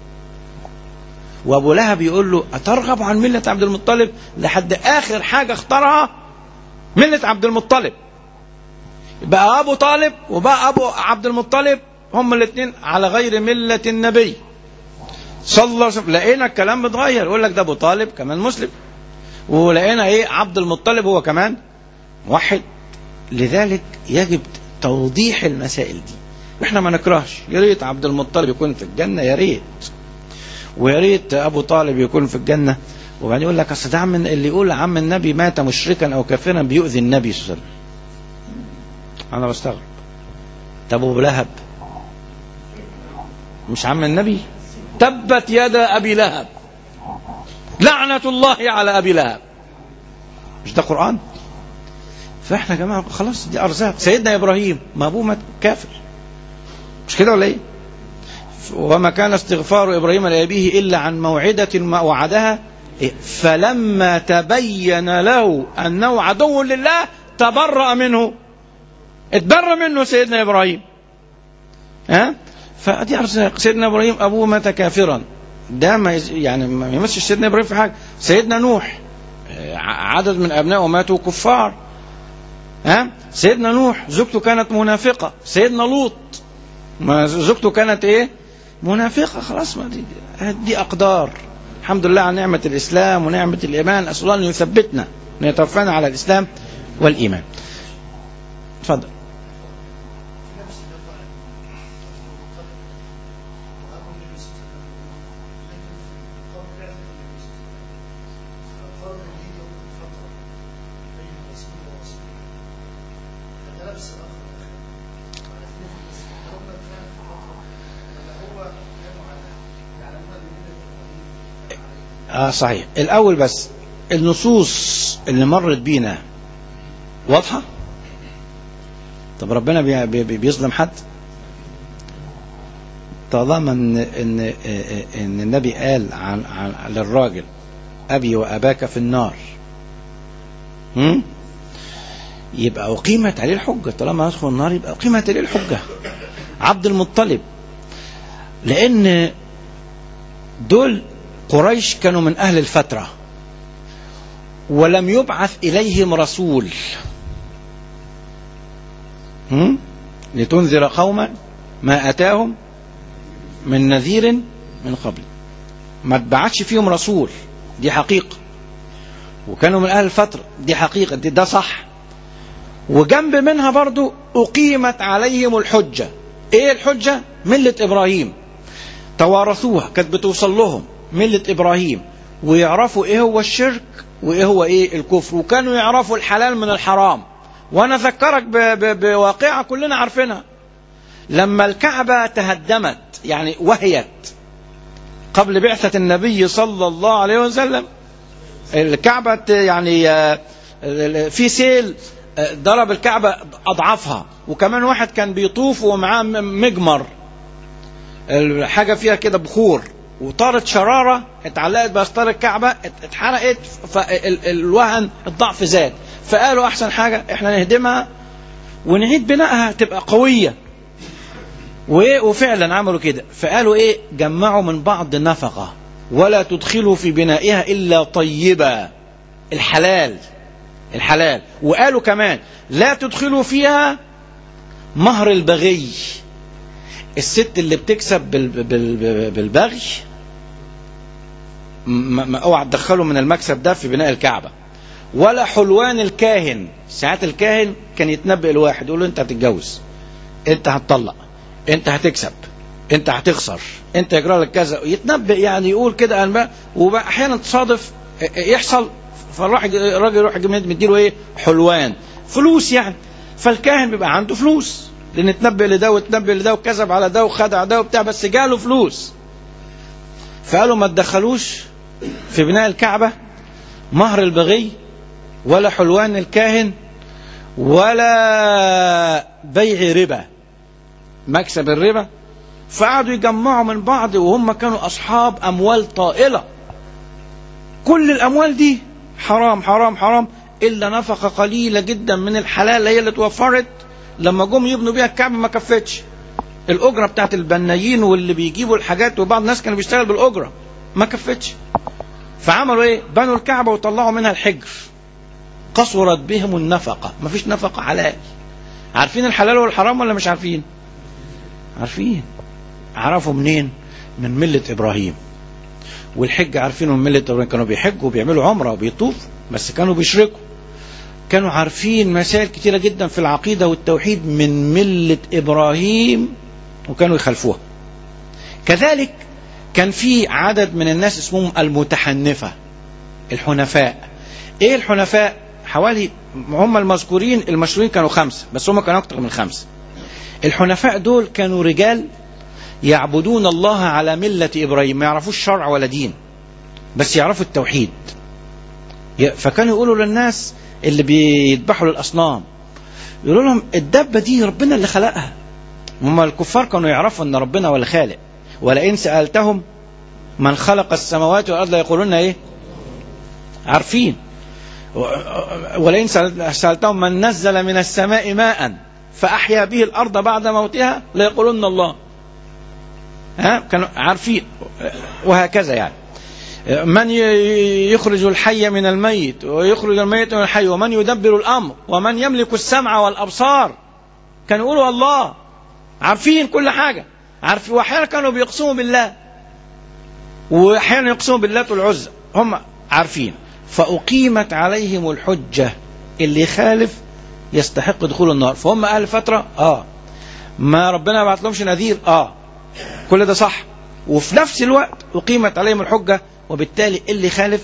S3: وابو لهب يقول له اترغب عن ملة عبد المطلب لحد اخر حاجة اختارها ملة عبد المطلب بقى ابو طالب وبقى ابو عبد المطلب هم الاثنين على غير ملة النبي صلى الله عليه وسلم لقينا الكلام متغير يقول لك ده ابو طالب كمان مسلم ولقينا ايه عبد المطلب هو كمان موحد لذلك يجب توضيح المسائل دي احنا ما نكرهش يا ريت عبد المطلب يكون في الجنه يا ريت ويا ريت ابو طالب يكون في الجنه وبعدين يقول لك اصل ده عم اللي يقول عم النبي مات مشركا او كافرا بيؤذي النبي صلى الله عليه وسلم انا بستغرب طب ابو لهب مش عم النبي تبت يد ابي لهب لعنه الله على ابي لهب مش ده قران فاحنا يا جماعه خلاص دي ارزاق سيدنا ابراهيم ما ابوه مات كافر مش كده ولا ايه وما كان استغفار ابراهيم لابيه الا عن موعده ما وعدها إيه؟ فلما تبين له انه عدو لله تبرأ منه اتبرى منه سيدنا ابراهيم ها فدي ارزاق سيدنا ابراهيم ابوه مات كافرا ده ما يز... يعني ما يمسش سيدنا ابراهيم في حاجه سيدنا نوح آه، عدد من ابنائه ماتوا كفار ها سيدنا نوح زوجته كانت منافقه سيدنا لوط ما زوجته كانت ايه منافقه خلاص ما دي, دي اقدار الحمد لله على نعمه الاسلام ونعمه الايمان اسال الله ان يثبتنا ان يتوفانا على الاسلام والايمان اتفضل اه صحيح الاول بس النصوص اللي مرت بينا واضحه طب ربنا بي بي بيظلم حد طالما ان ان ان النبي قال عن, عن للراجل ابي واباك في النار هم؟ يبقى اقيمت عليه الحجه طالما يدخل النار يبقى اقيمت عليه الحجه عبد المطلب لان دول قريش كانوا من أهل الفترة ولم يبعث إليهم رسول هم؟ لتنذر قوما ما أتاهم من نذير من قبل ما اتبعتش فيهم رسول دي حقيقة وكانوا من أهل الفترة دي حقيقة دي ده صح وجنب منها برضو أقيمت عليهم الحجة إيه الحجة ملة إبراهيم توارثوها كانت بتوصل لهم ملة إبراهيم ويعرفوا إيه هو الشرك وإيه هو إيه الكفر وكانوا يعرفوا الحلال من الحرام وأنا أذكرك بواقعة كلنا عارفينها لما الكعبة تهدمت يعني وهيت قبل بعثة النبي صلى الله عليه وسلم الكعبة ت- يعني آه، في سيل آه، ضرب الكعبة أضعافها وكمان واحد كان بيطوف ومعاه م- مجمر الحاجة فيها كده بخور وطارت شرارة اتعلقت بأستار الكعبة ات- اتحرقت فالوهن الضعف زاد فقالوا أحسن حاجة احنا نهدمها ونعيد بنائها تبقى قوية وإيه وفعلا عملوا كده فقالوا ايه جمعوا من بعض نفقة ولا تدخلوا في بنائها إلا طيبة الحلال الحلال وقالوا كمان لا تدخلوا فيها مهر البغي الست اللي بتكسب بال- بال- بالبغي ما ما- اوعى تدخله من المكسب ده في بناء الكعبه ولا حلوان الكاهن ساعات الكاهن كان يتنبئ الواحد يقول له انت هتتجوز انت هتطلق انت هتكسب انت هتخسر انت يجرى لك كذا يتنبئ يعني يقول كده انباء وبقى احيانا تصادف يحصل فالراجل الراجل يروح مديله ايه حلوان فلوس يعني فالكاهن بيبقى عنده فلوس لان اتنبئ لده واتنبئ لده وكذب على ده وخدع ده وبتاع بس جاله فلوس فقالوا ما تدخلوش في بناء الكعبه مهر البغي ولا حلوان الكاهن ولا بيع ربا مكسب الربا فقعدوا يجمعوا من بعض وهم كانوا اصحاب اموال طائله كل الاموال دي حرام حرام حرام الا نفقه قليله جدا من الحلال هي اللي اتوفرت لما جم يبنوا بيها الكعبه ما كفتش الاجره بتاعت البنايين واللي بيجيبوا الحاجات وبعض الناس كانوا بيشتغل بالاجره ما كفتش فعملوا ايه بنوا الكعبه وطلعوا منها الحجر قصرت بهم النفقه ما فيش نفقه حلال عارفين الحلال والحرام ولا مش عارفين عارفين عرفوا منين من مله ابراهيم والحج عارفينه من مله ابراهيم كانوا بيحجوا وبيعملوا عمره وبيطوفوا بس كانوا بيشركوا كانوا عارفين مسائل كتيرة جدا في العقيدة والتوحيد من ملة إبراهيم وكانوا يخالفوها كذلك كان في عدد من الناس اسمهم المتحنفة الحنفاء ايه الحنفاء حوالي هم المذكورين المشهورين كانوا خمسة بس هم كانوا أكتر من خمسة الحنفاء دول كانوا رجال يعبدون الله على ملة إبراهيم ما يعرفوش شرع ولا دين بس يعرفوا التوحيد فكانوا يقولوا للناس اللي بيذبحوا للأصنام يقولوا لهم الدبة دي ربنا اللي خلقها هم الكفار كانوا يعرفوا ان ربنا هو اللي خالق ولئن سألتهم من خلق السماوات والأرض ليقولون ايه عارفين ولئن سألتهم من نزل من السماء ماء فأحيا به الأرض بعد موتها ليقولون الله ها كانوا عارفين وهكذا يعني من يخرج الحي من الميت ويخرج الميت من الحي ومن يدبر الأمر ومن يملك السمع والأبصار كانوا يقولوا الله عارفين كل حاجة عارفين وأحيانا كانوا بيقسموا بالله وأحيانا يقسموا بالله والعزى هم عارفين فأقيمت عليهم الحجة اللي يخالف يستحق دخول النار فهم أهل فترة آه ما ربنا بعت لهمش نذير آه كل ده صح وفي نفس الوقت أقيمت عليهم الحجة وبالتالي اللي يخالف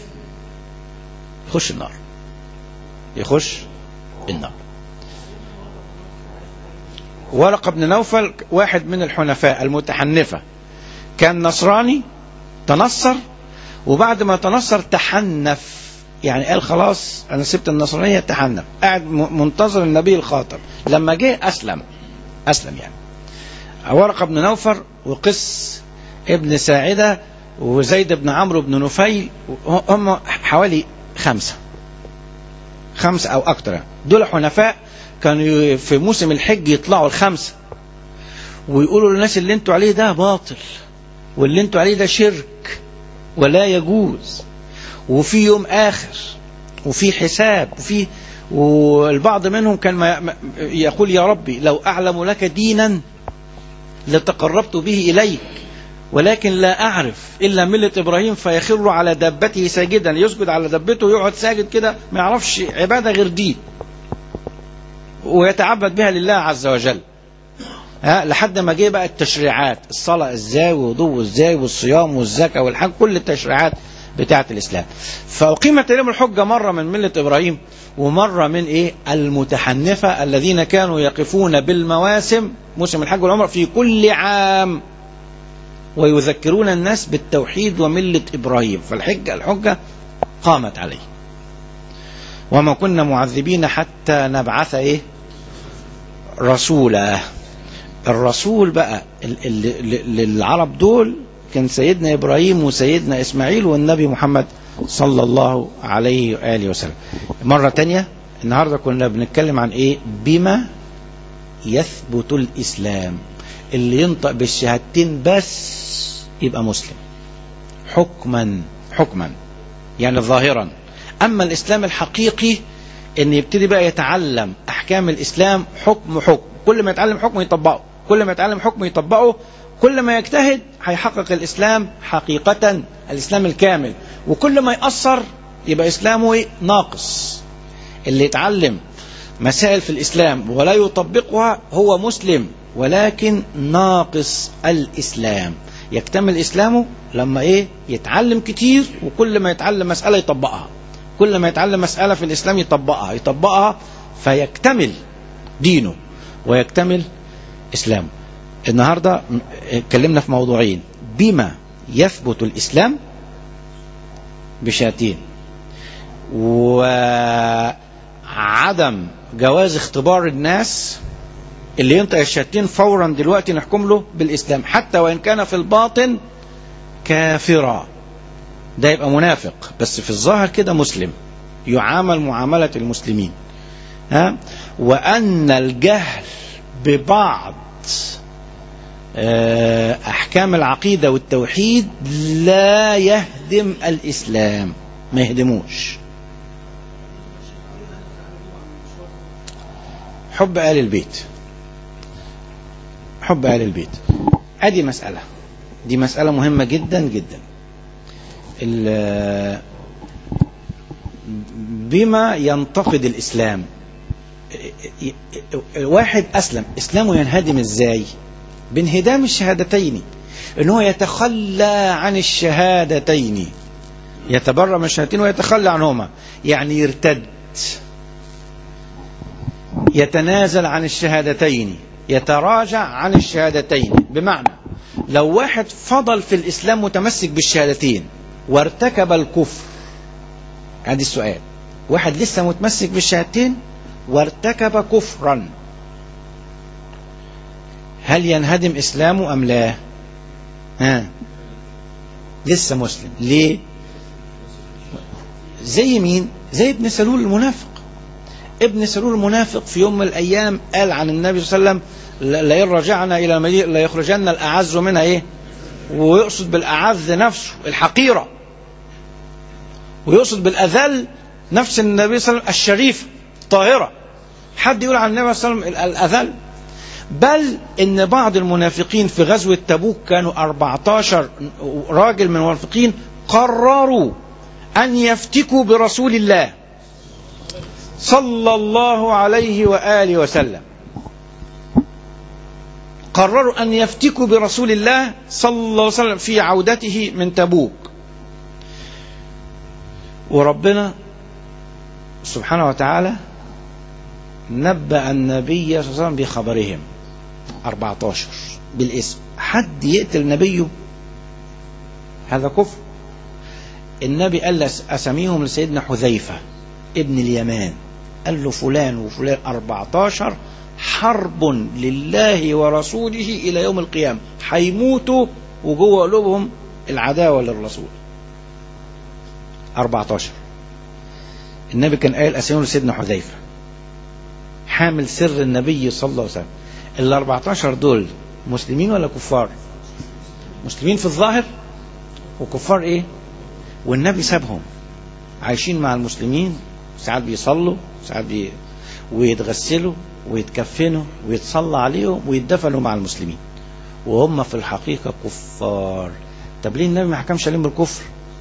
S3: يخش النار يخش النار ورقة بن نوفل واحد من الحنفاء المتحنفة كان نصراني تنصر وبعد ما تنصر تحنف يعني قال خلاص انا سبت النصرانية تحنف قاعد منتظر النبي الخاطر لما جه اسلم اسلم يعني ورقة بن نوفل وقس ابن ساعدة وزيد بن عمرو بن نفيل هم حوالي خمسة خمسة أو أكتر دول حنفاء كانوا في موسم الحج يطلعوا الخمسة ويقولوا للناس اللي انتوا عليه ده باطل واللي انتوا عليه ده شرك ولا يجوز وفي يوم آخر وفي حساب وفي والبعض منهم كان ما يقول يا ربي لو أعلم لك دينا لتقربت به إليك ولكن لا أعرف إلا ملة إبراهيم فيخر على دابته ساجدا يسجد على دابته ويقعد ساجد كده ما يعرفش عبادة غير دي ويتعبد بها لله عز وجل ها لحد ما جه بقى التشريعات الصلاة ازاي ووضوء ازاي والصيام والزكاة والحج كل التشريعات بتاعة الإسلام فأقيمت عليهم الحجة مرة من ملة إبراهيم ومرة من إيه المتحنفة الذين كانوا يقفون بالمواسم موسم الحج والعمرة في كل عام ويذكرون الناس بالتوحيد وملة إبراهيم فالحجة الحجة قامت عليه وما كنا معذبين حتى نبعث ايه رسولا الرسول بقى ال- ال- ال- للعرب دول كان سيدنا ابراهيم وسيدنا اسماعيل والنبي محمد صلى الله عليه واله وسلم مره تانية النهارده كنا بنتكلم عن ايه بما يثبت الاسلام اللي ينطق بالشهادتين بس يبقى مسلم حكما حكما يعني ظاهرا اما الاسلام الحقيقي ان يبتدي بقى يتعلم احكام الاسلام حكم حكم كل ما يتعلم حكم يطبقه كل ما يتعلم حكم يطبقه كل ما يجتهد هيحقق الاسلام حقيقة الاسلام الكامل وكل ما يأثر يبقى اسلامه إيه؟ ناقص اللي يتعلم مسائل في الاسلام ولا يطبقها هو مسلم ولكن ناقص الاسلام يكتمل اسلامه لما ايه يتعلم كتير وكل ما يتعلم مسألة يطبقها كل ما يتعلم مسألة في الاسلام يطبقها يطبقها فيكتمل دينه ويكتمل اسلامه النهارده م- اتكلمنا في موضوعين بما يثبت الاسلام بشاتين وعدم جواز اختبار الناس اللي ينطق الشهادتين فورا دلوقتي نحكم له بالاسلام حتى وان كان في الباطن كافرا ده يبقى منافق بس في الظاهر كده مسلم يعامل معاملة المسلمين ها وأن الجهل ببعض آه، أحكام العقيدة والتوحيد لا يهدم الإسلام ما يهدموش حب آل البيت حب آل البيت ادي مسألة دي مسألة مهمة جدا جدا ال- بما ينتقد الإسلام واحد أسلم إسلامه ينهدم إزاي بانهدام الشهادتين إن هو يتخلى عن الشهادتين يتبرى من الشهادتين ويتخلى عنهما يعني يرتد يتنازل عن الشهادتين يتراجع عن الشهادتين بمعنى لو واحد فضل في الإسلام متمسك بالشهادتين وارتكب الكفر ادي السؤال واحد لسه متمسك بالشهادتين وارتكب كفرا هل ينهدم اسلامه ام لا ها لسه مسلم ليه زي مين زي ابن سلول المنافق ابن سلول المنافق في يوم من الايام قال عن النبي صلى الله عليه وسلم لئن رجعنا الى المدينه ليخرجن الاعز منها ايه ويقصد بالاعز نفسه الحقيره ويقصد بالاذل نفس النبي صلى الله عليه وسلم الشريف طاهره حد يقول عن النبي صلى الله عليه وسلم الاذل بل ان بعض المنافقين في غزوه تبوك كانوا 14 راجل من المنافقين قرروا ان يفتكوا برسول الله صلى الله عليه واله وسلم قرروا ان يفتكوا برسول الله صلى الله عليه وسلم في عودته من تبوك وربنا سبحانه وتعالى نبأ النبي صلى الله عليه وسلم بخبرهم 14 بالاسم حد يقتل نبيه هذا كفر النبي قال أسميهم لسيدنا حذيفة ابن اليمان قال له فلان وفلان 14 حرب لله ورسوله إلى يوم القيامة هيموتوا وجوه قلوبهم العداوة للرسول 14 النبي كان قايل أسميهم لسيدنا حذيفة حامل سر النبي صلى الله عليه وسلم ال 14 دول مسلمين ولا كفار مسلمين في الظاهر وكفار ايه والنبي سابهم عايشين مع المسلمين ساعات بيصلوا ساعات بي... ويتغسلوا ويتكفنوا ويتصلى عليهم ويدفنوا مع المسلمين وهم في الحقيقة كفار طب ليه النبي ما حكمش عليهم بالكفر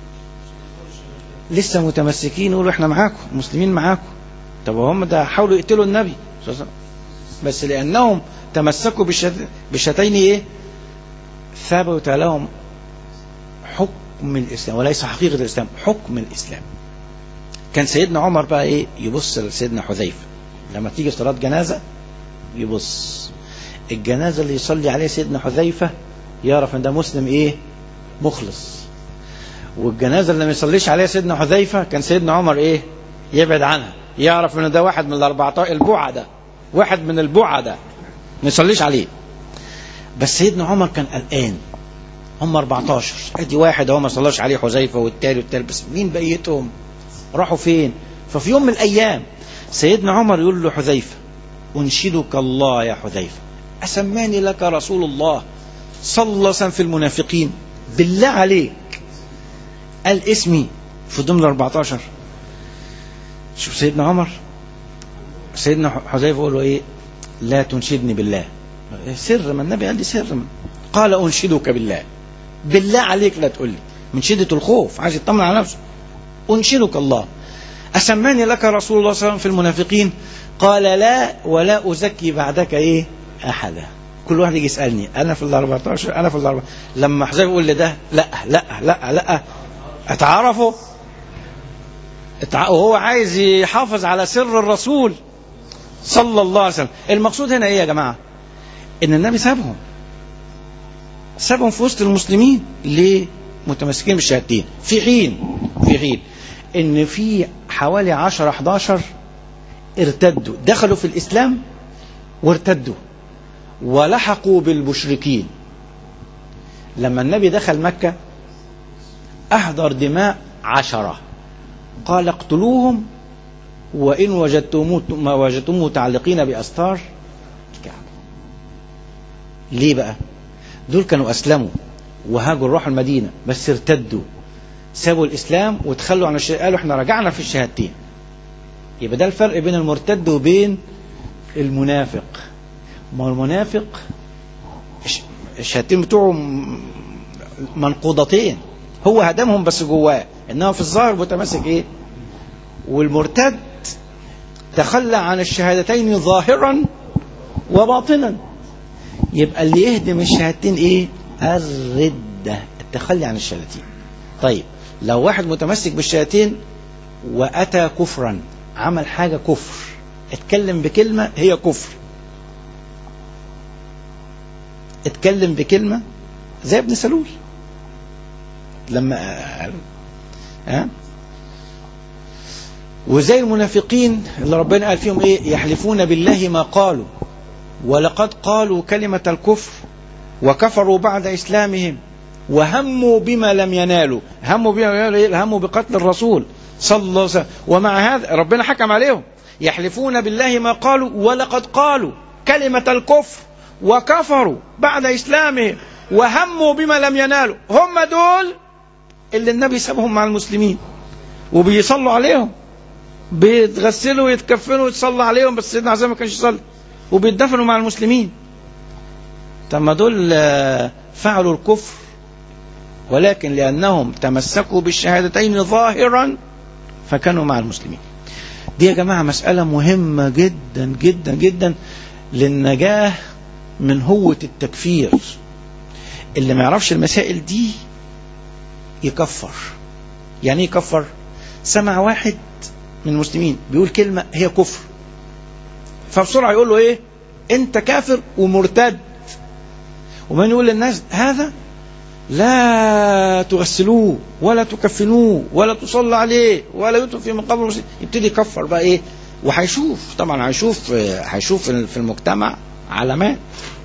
S3: لسه متمسكين يقولوا احنا معاكم مسلمين معاكم طب هم ده حاولوا يقتلوا النبي صلى الله عليه وسلم بس لأنهم تمسكوا بالشتين ايه ثبت لهم حكم الإسلام وليس حقيقة الإسلام حكم الإسلام كان سيدنا عمر بقى ايه يبص لسيدنا حذيفة لما تيجي صلاة جنازة يبص الجنازة اللي يصلي عليه سيدنا حذيفة يعرف ان ده مسلم ايه مخلص والجنازة اللي ما يصليش عليها سيدنا حذيفة كان سيدنا عمر ايه يبعد عنها يعرف ان ده واحد من الاربعة البعة ده واحد من البعة ده ما يصليش عليه بس سيدنا عمر كان قلقان هم 14 ادي واحد هو ما صلاش عليه حذيفة والتالي والتالي بس مين بقيتهم راحوا فين ففي يوم من الايام سيدنا عمر يقول له حذيفة انشدك الله يا حذيفة اسماني لك رسول الله صلى الله عليه وسلم في المنافقين بالله عليك قال اسمي في ضمن 14 شوف سيدنا عمر سيدنا حذيفه يقول له ايه لا تنشدني بالله سر ما النبي قال لي سر من. قال انشدك بالله بالله عليك لا تقول لي من شدة الخوف عايز يطمن على نفسه انشدك الله أسماني لك رسول الله صلى الله عليه وسلم في المنافقين قال لا ولا أزكي بعدك إيه أحدا كل واحد يجي يسألني أنا في ال 14 أنا في ال 14 لما حذيفه يقول لي ده لا لا لا لا اتعرفوا وهو عايز يحافظ على سر الرسول صلى الله عليه وسلم المقصود هنا ايه يا جماعة ان النبي سابهم سابهم في وسط المسلمين ليه متمسكين بالشهادتين في حين في حين ان في حوالي 10 11 ارتدوا دخلوا في الاسلام وارتدوا ولحقوا بالمشركين لما النبي دخل مكة أحضر دماء عشرة قال اقتلوهم وإن وجدتموه ما وجدتم متعلقين بأستار الكعبة ليه بقى دول كانوا أسلموا وهاجوا راحوا المدينة بس ارتدوا سابوا الإسلام وتخلوا عن الشيء قالوا احنا رجعنا في الشهادتين يبقى ده الفرق بين المرتد وبين المنافق ما هو المنافق الشهادتين بتوعه منقوضتين هو هدمهم بس جواه انما في الظاهر متمسك ايه والمرتد تخلى عن الشهادتين ظاهرا وباطنا يبقى اللي يهدم الشهادتين ايه الردة التخلي عن الشهادتين طيب لو واحد متمسك بالشهادتين واتى كفرا عمل حاجة كفر اتكلم بكلمة هي كفر اتكلم بكلمة زي ابن سلول لما ها وزي المنافقين اللي ربنا قال فيهم ايه يحلفون بالله ما قالوا ولقد قالوا كلمة الكفر وكفروا بعد إسلامهم وهموا بما لم ينالوا هموا بما لم ينالوا هموا بقتل الرسول صلى الله عليه وسلم ومع هذا ربنا حكم عليهم يحلفون بالله ما قالوا ولقد قالوا كلمة الكفر وكفروا بعد إسلامهم وهموا بما لم ينالوا هم دول اللي النبي سابهم مع المسلمين وبيصلوا عليهم بيتغسلوا ويتكفنوا ويتصلى عليهم بس سيدنا عزيز ما كانش يصلي وبيتدفنوا مع المسلمين طب ما دول فعلوا الكفر ولكن لأنهم تمسكوا بالشهادتين ظاهرا فكانوا مع المسلمين دي يا جماعة مسألة مهمة جدا جدا جدا للنجاة من هوة التكفير اللي ما يعرفش المسائل دي يكفر يعني ايه يكفر سمع واحد من المسلمين بيقول كلمة هي كفر فبسرعة يقول له ايه انت كافر ومرتد ومن يقول للناس هذا لا تغسلوه ولا تكفنوه ولا تصلى عليه ولا يدفن في مقابر المسلمين يبتدي يكفر بقى ايه وهيشوف طبعا هيشوف هيشوف في المجتمع علامات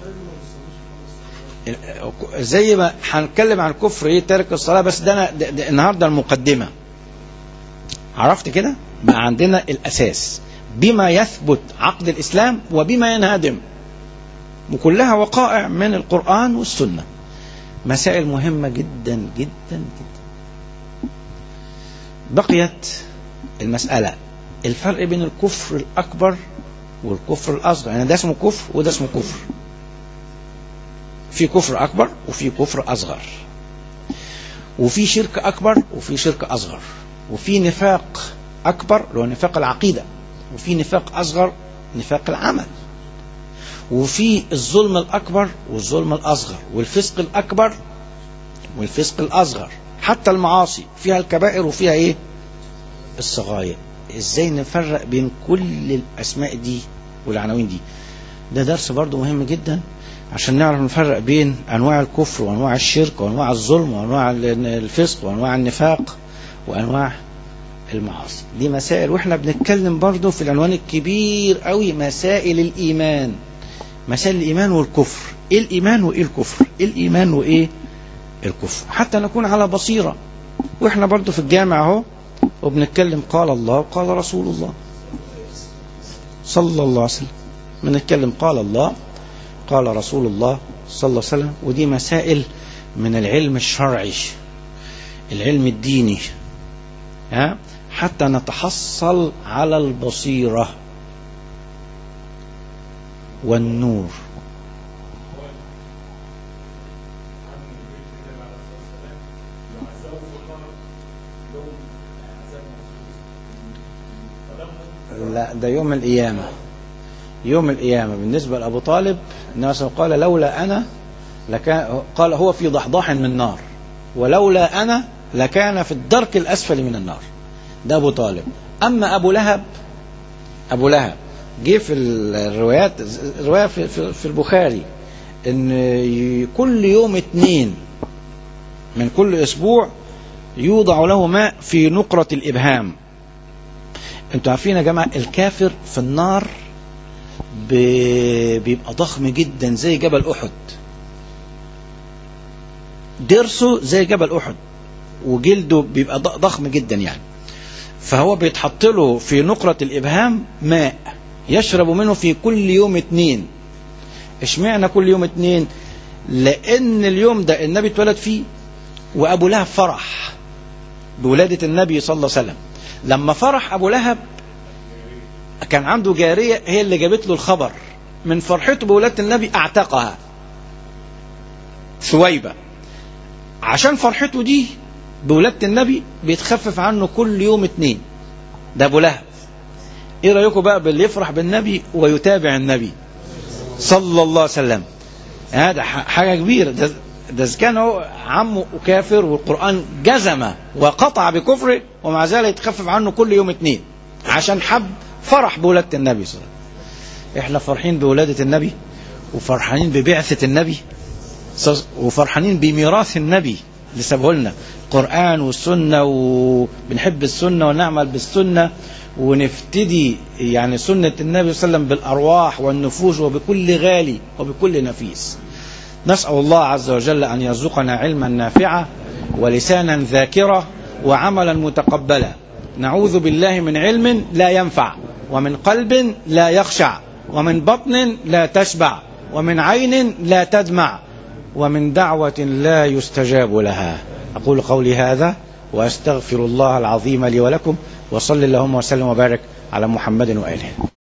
S3: زي ما هنتكلم عن كفر ايه ترك الصلاه بس ده, أنا ده, ده النهارده المقدمه عرفت كده بقى عندنا الاساس بما يثبت عقد الاسلام وبما ينهدم وكلها وقائع من القران والسنه مسائل مهمه جدا جدا جدا بقيت المساله الفرق بين الكفر الاكبر والكفر الاصغر يعني ده اسمه كفر وده اسمه كفر في كفر أكبر وفي كفر أصغر وفي شرك أكبر وفي شرك أصغر وفي نفاق أكبر اللي هو نفاق العقيدة وفي نفاق أصغر نفاق العمل وفي الظلم الأكبر والظلم الأصغر والفسق الأكبر والفسق الأصغر حتى المعاصي فيها الكبائر وفيها إيه الصغائر إزاي نفرق بين كل الأسماء دي والعناوين دي ده درس برضو مهم جدا عشان نعرف نفرق بين أنواع الكفر وأنواع الشرك وأنواع الظلم وأنواع الفسق وأنواع النفاق وأنواع المعاصي دي مسائل واحنا بنتكلم برضو في العنوان الكبير قوي مسائل الإيمان مسائل الإيمان والكفر إيه الإيمان وإيه الكفر إيه الإيمان وإيه الكفر حتى نكون على بصيرة واحنا برضو في الجامع اهو وبنتكلم قال الله وقال رسول الله صلى الله عليه وسلم بنتكلم قال الله قال رسول الله صلى الله عليه وسلم ودي مسائل من العلم الشرعي العلم الديني ها حتى نتحصل على البصيرة والنور لا ده يوم القيامة يوم القيامة بالنسبة لأبو طالب الناس قال لولا أنا لكان قال هو في ضحضاح من نار ولولا أنا لكان في الدرك الأسفل من النار ده أبو طالب أما أبو لهب أبو لهب جه في الروايات الرواية في, في, في البخاري إن كل يوم اثنين من كل أسبوع يوضع له ماء في نقرة الإبهام انتوا عارفين يا جماعة الكافر في النار بيبقى ضخم جدا زي جبل أحد ضرسه زي جبل أحد وجلده بيبقى ضخم جدا يعني فهو بيتحط له في نقرة الإبهام ماء يشرب منه في كل يوم اتنين اشمعنى كل يوم اتنين لأن اليوم ده النبي اتولد فيه وأبو لهب فرح بولادة النبي صلى الله عليه وسلم لما فرح أبو لهب كان عنده جارية هي اللي جابت له الخبر من فرحته بولادة النبي اعتقها ثويبة عشان فرحته دي بولادة النبي بيتخفف عنه كل يوم اتنين ده أبو لهب ايه رأيكم بقى باللي يفرح بالنبي ويتابع النبي صلى الله عليه وسلم هذا حاجة كبيرة ده ده كان هو عمه كافر والقرآن جزم وقطع بكفره ومع ذلك يتخفف عنه كل يوم اتنين عشان حب فرح بولادة النبي صلى الله عليه وسلم احنا فرحين بولادة النبي وفرحانين ببعثة النبي وفرحانين بميراث النبي اللي سابه لنا القرآن والسنة وبنحب السنة ونعمل بالسنة ونفتدي يعني سنة النبي صلى الله عليه وسلم بالأرواح والنفوس وبكل غالي وبكل نفيس نسأل الله عز وجل أن يرزقنا علما نافعا ولسانا ذاكرا وعملا متقبلا نعوذ بالله من علم لا ينفع ومن قلب لا يخشع ومن بطن لا تشبع ومن عين لا تدمع ومن دعوة لا يستجاب لها أقول قولي هذا وأستغفر الله العظيم لي ولكم وصل اللهم وسلم وبارك على محمد وآله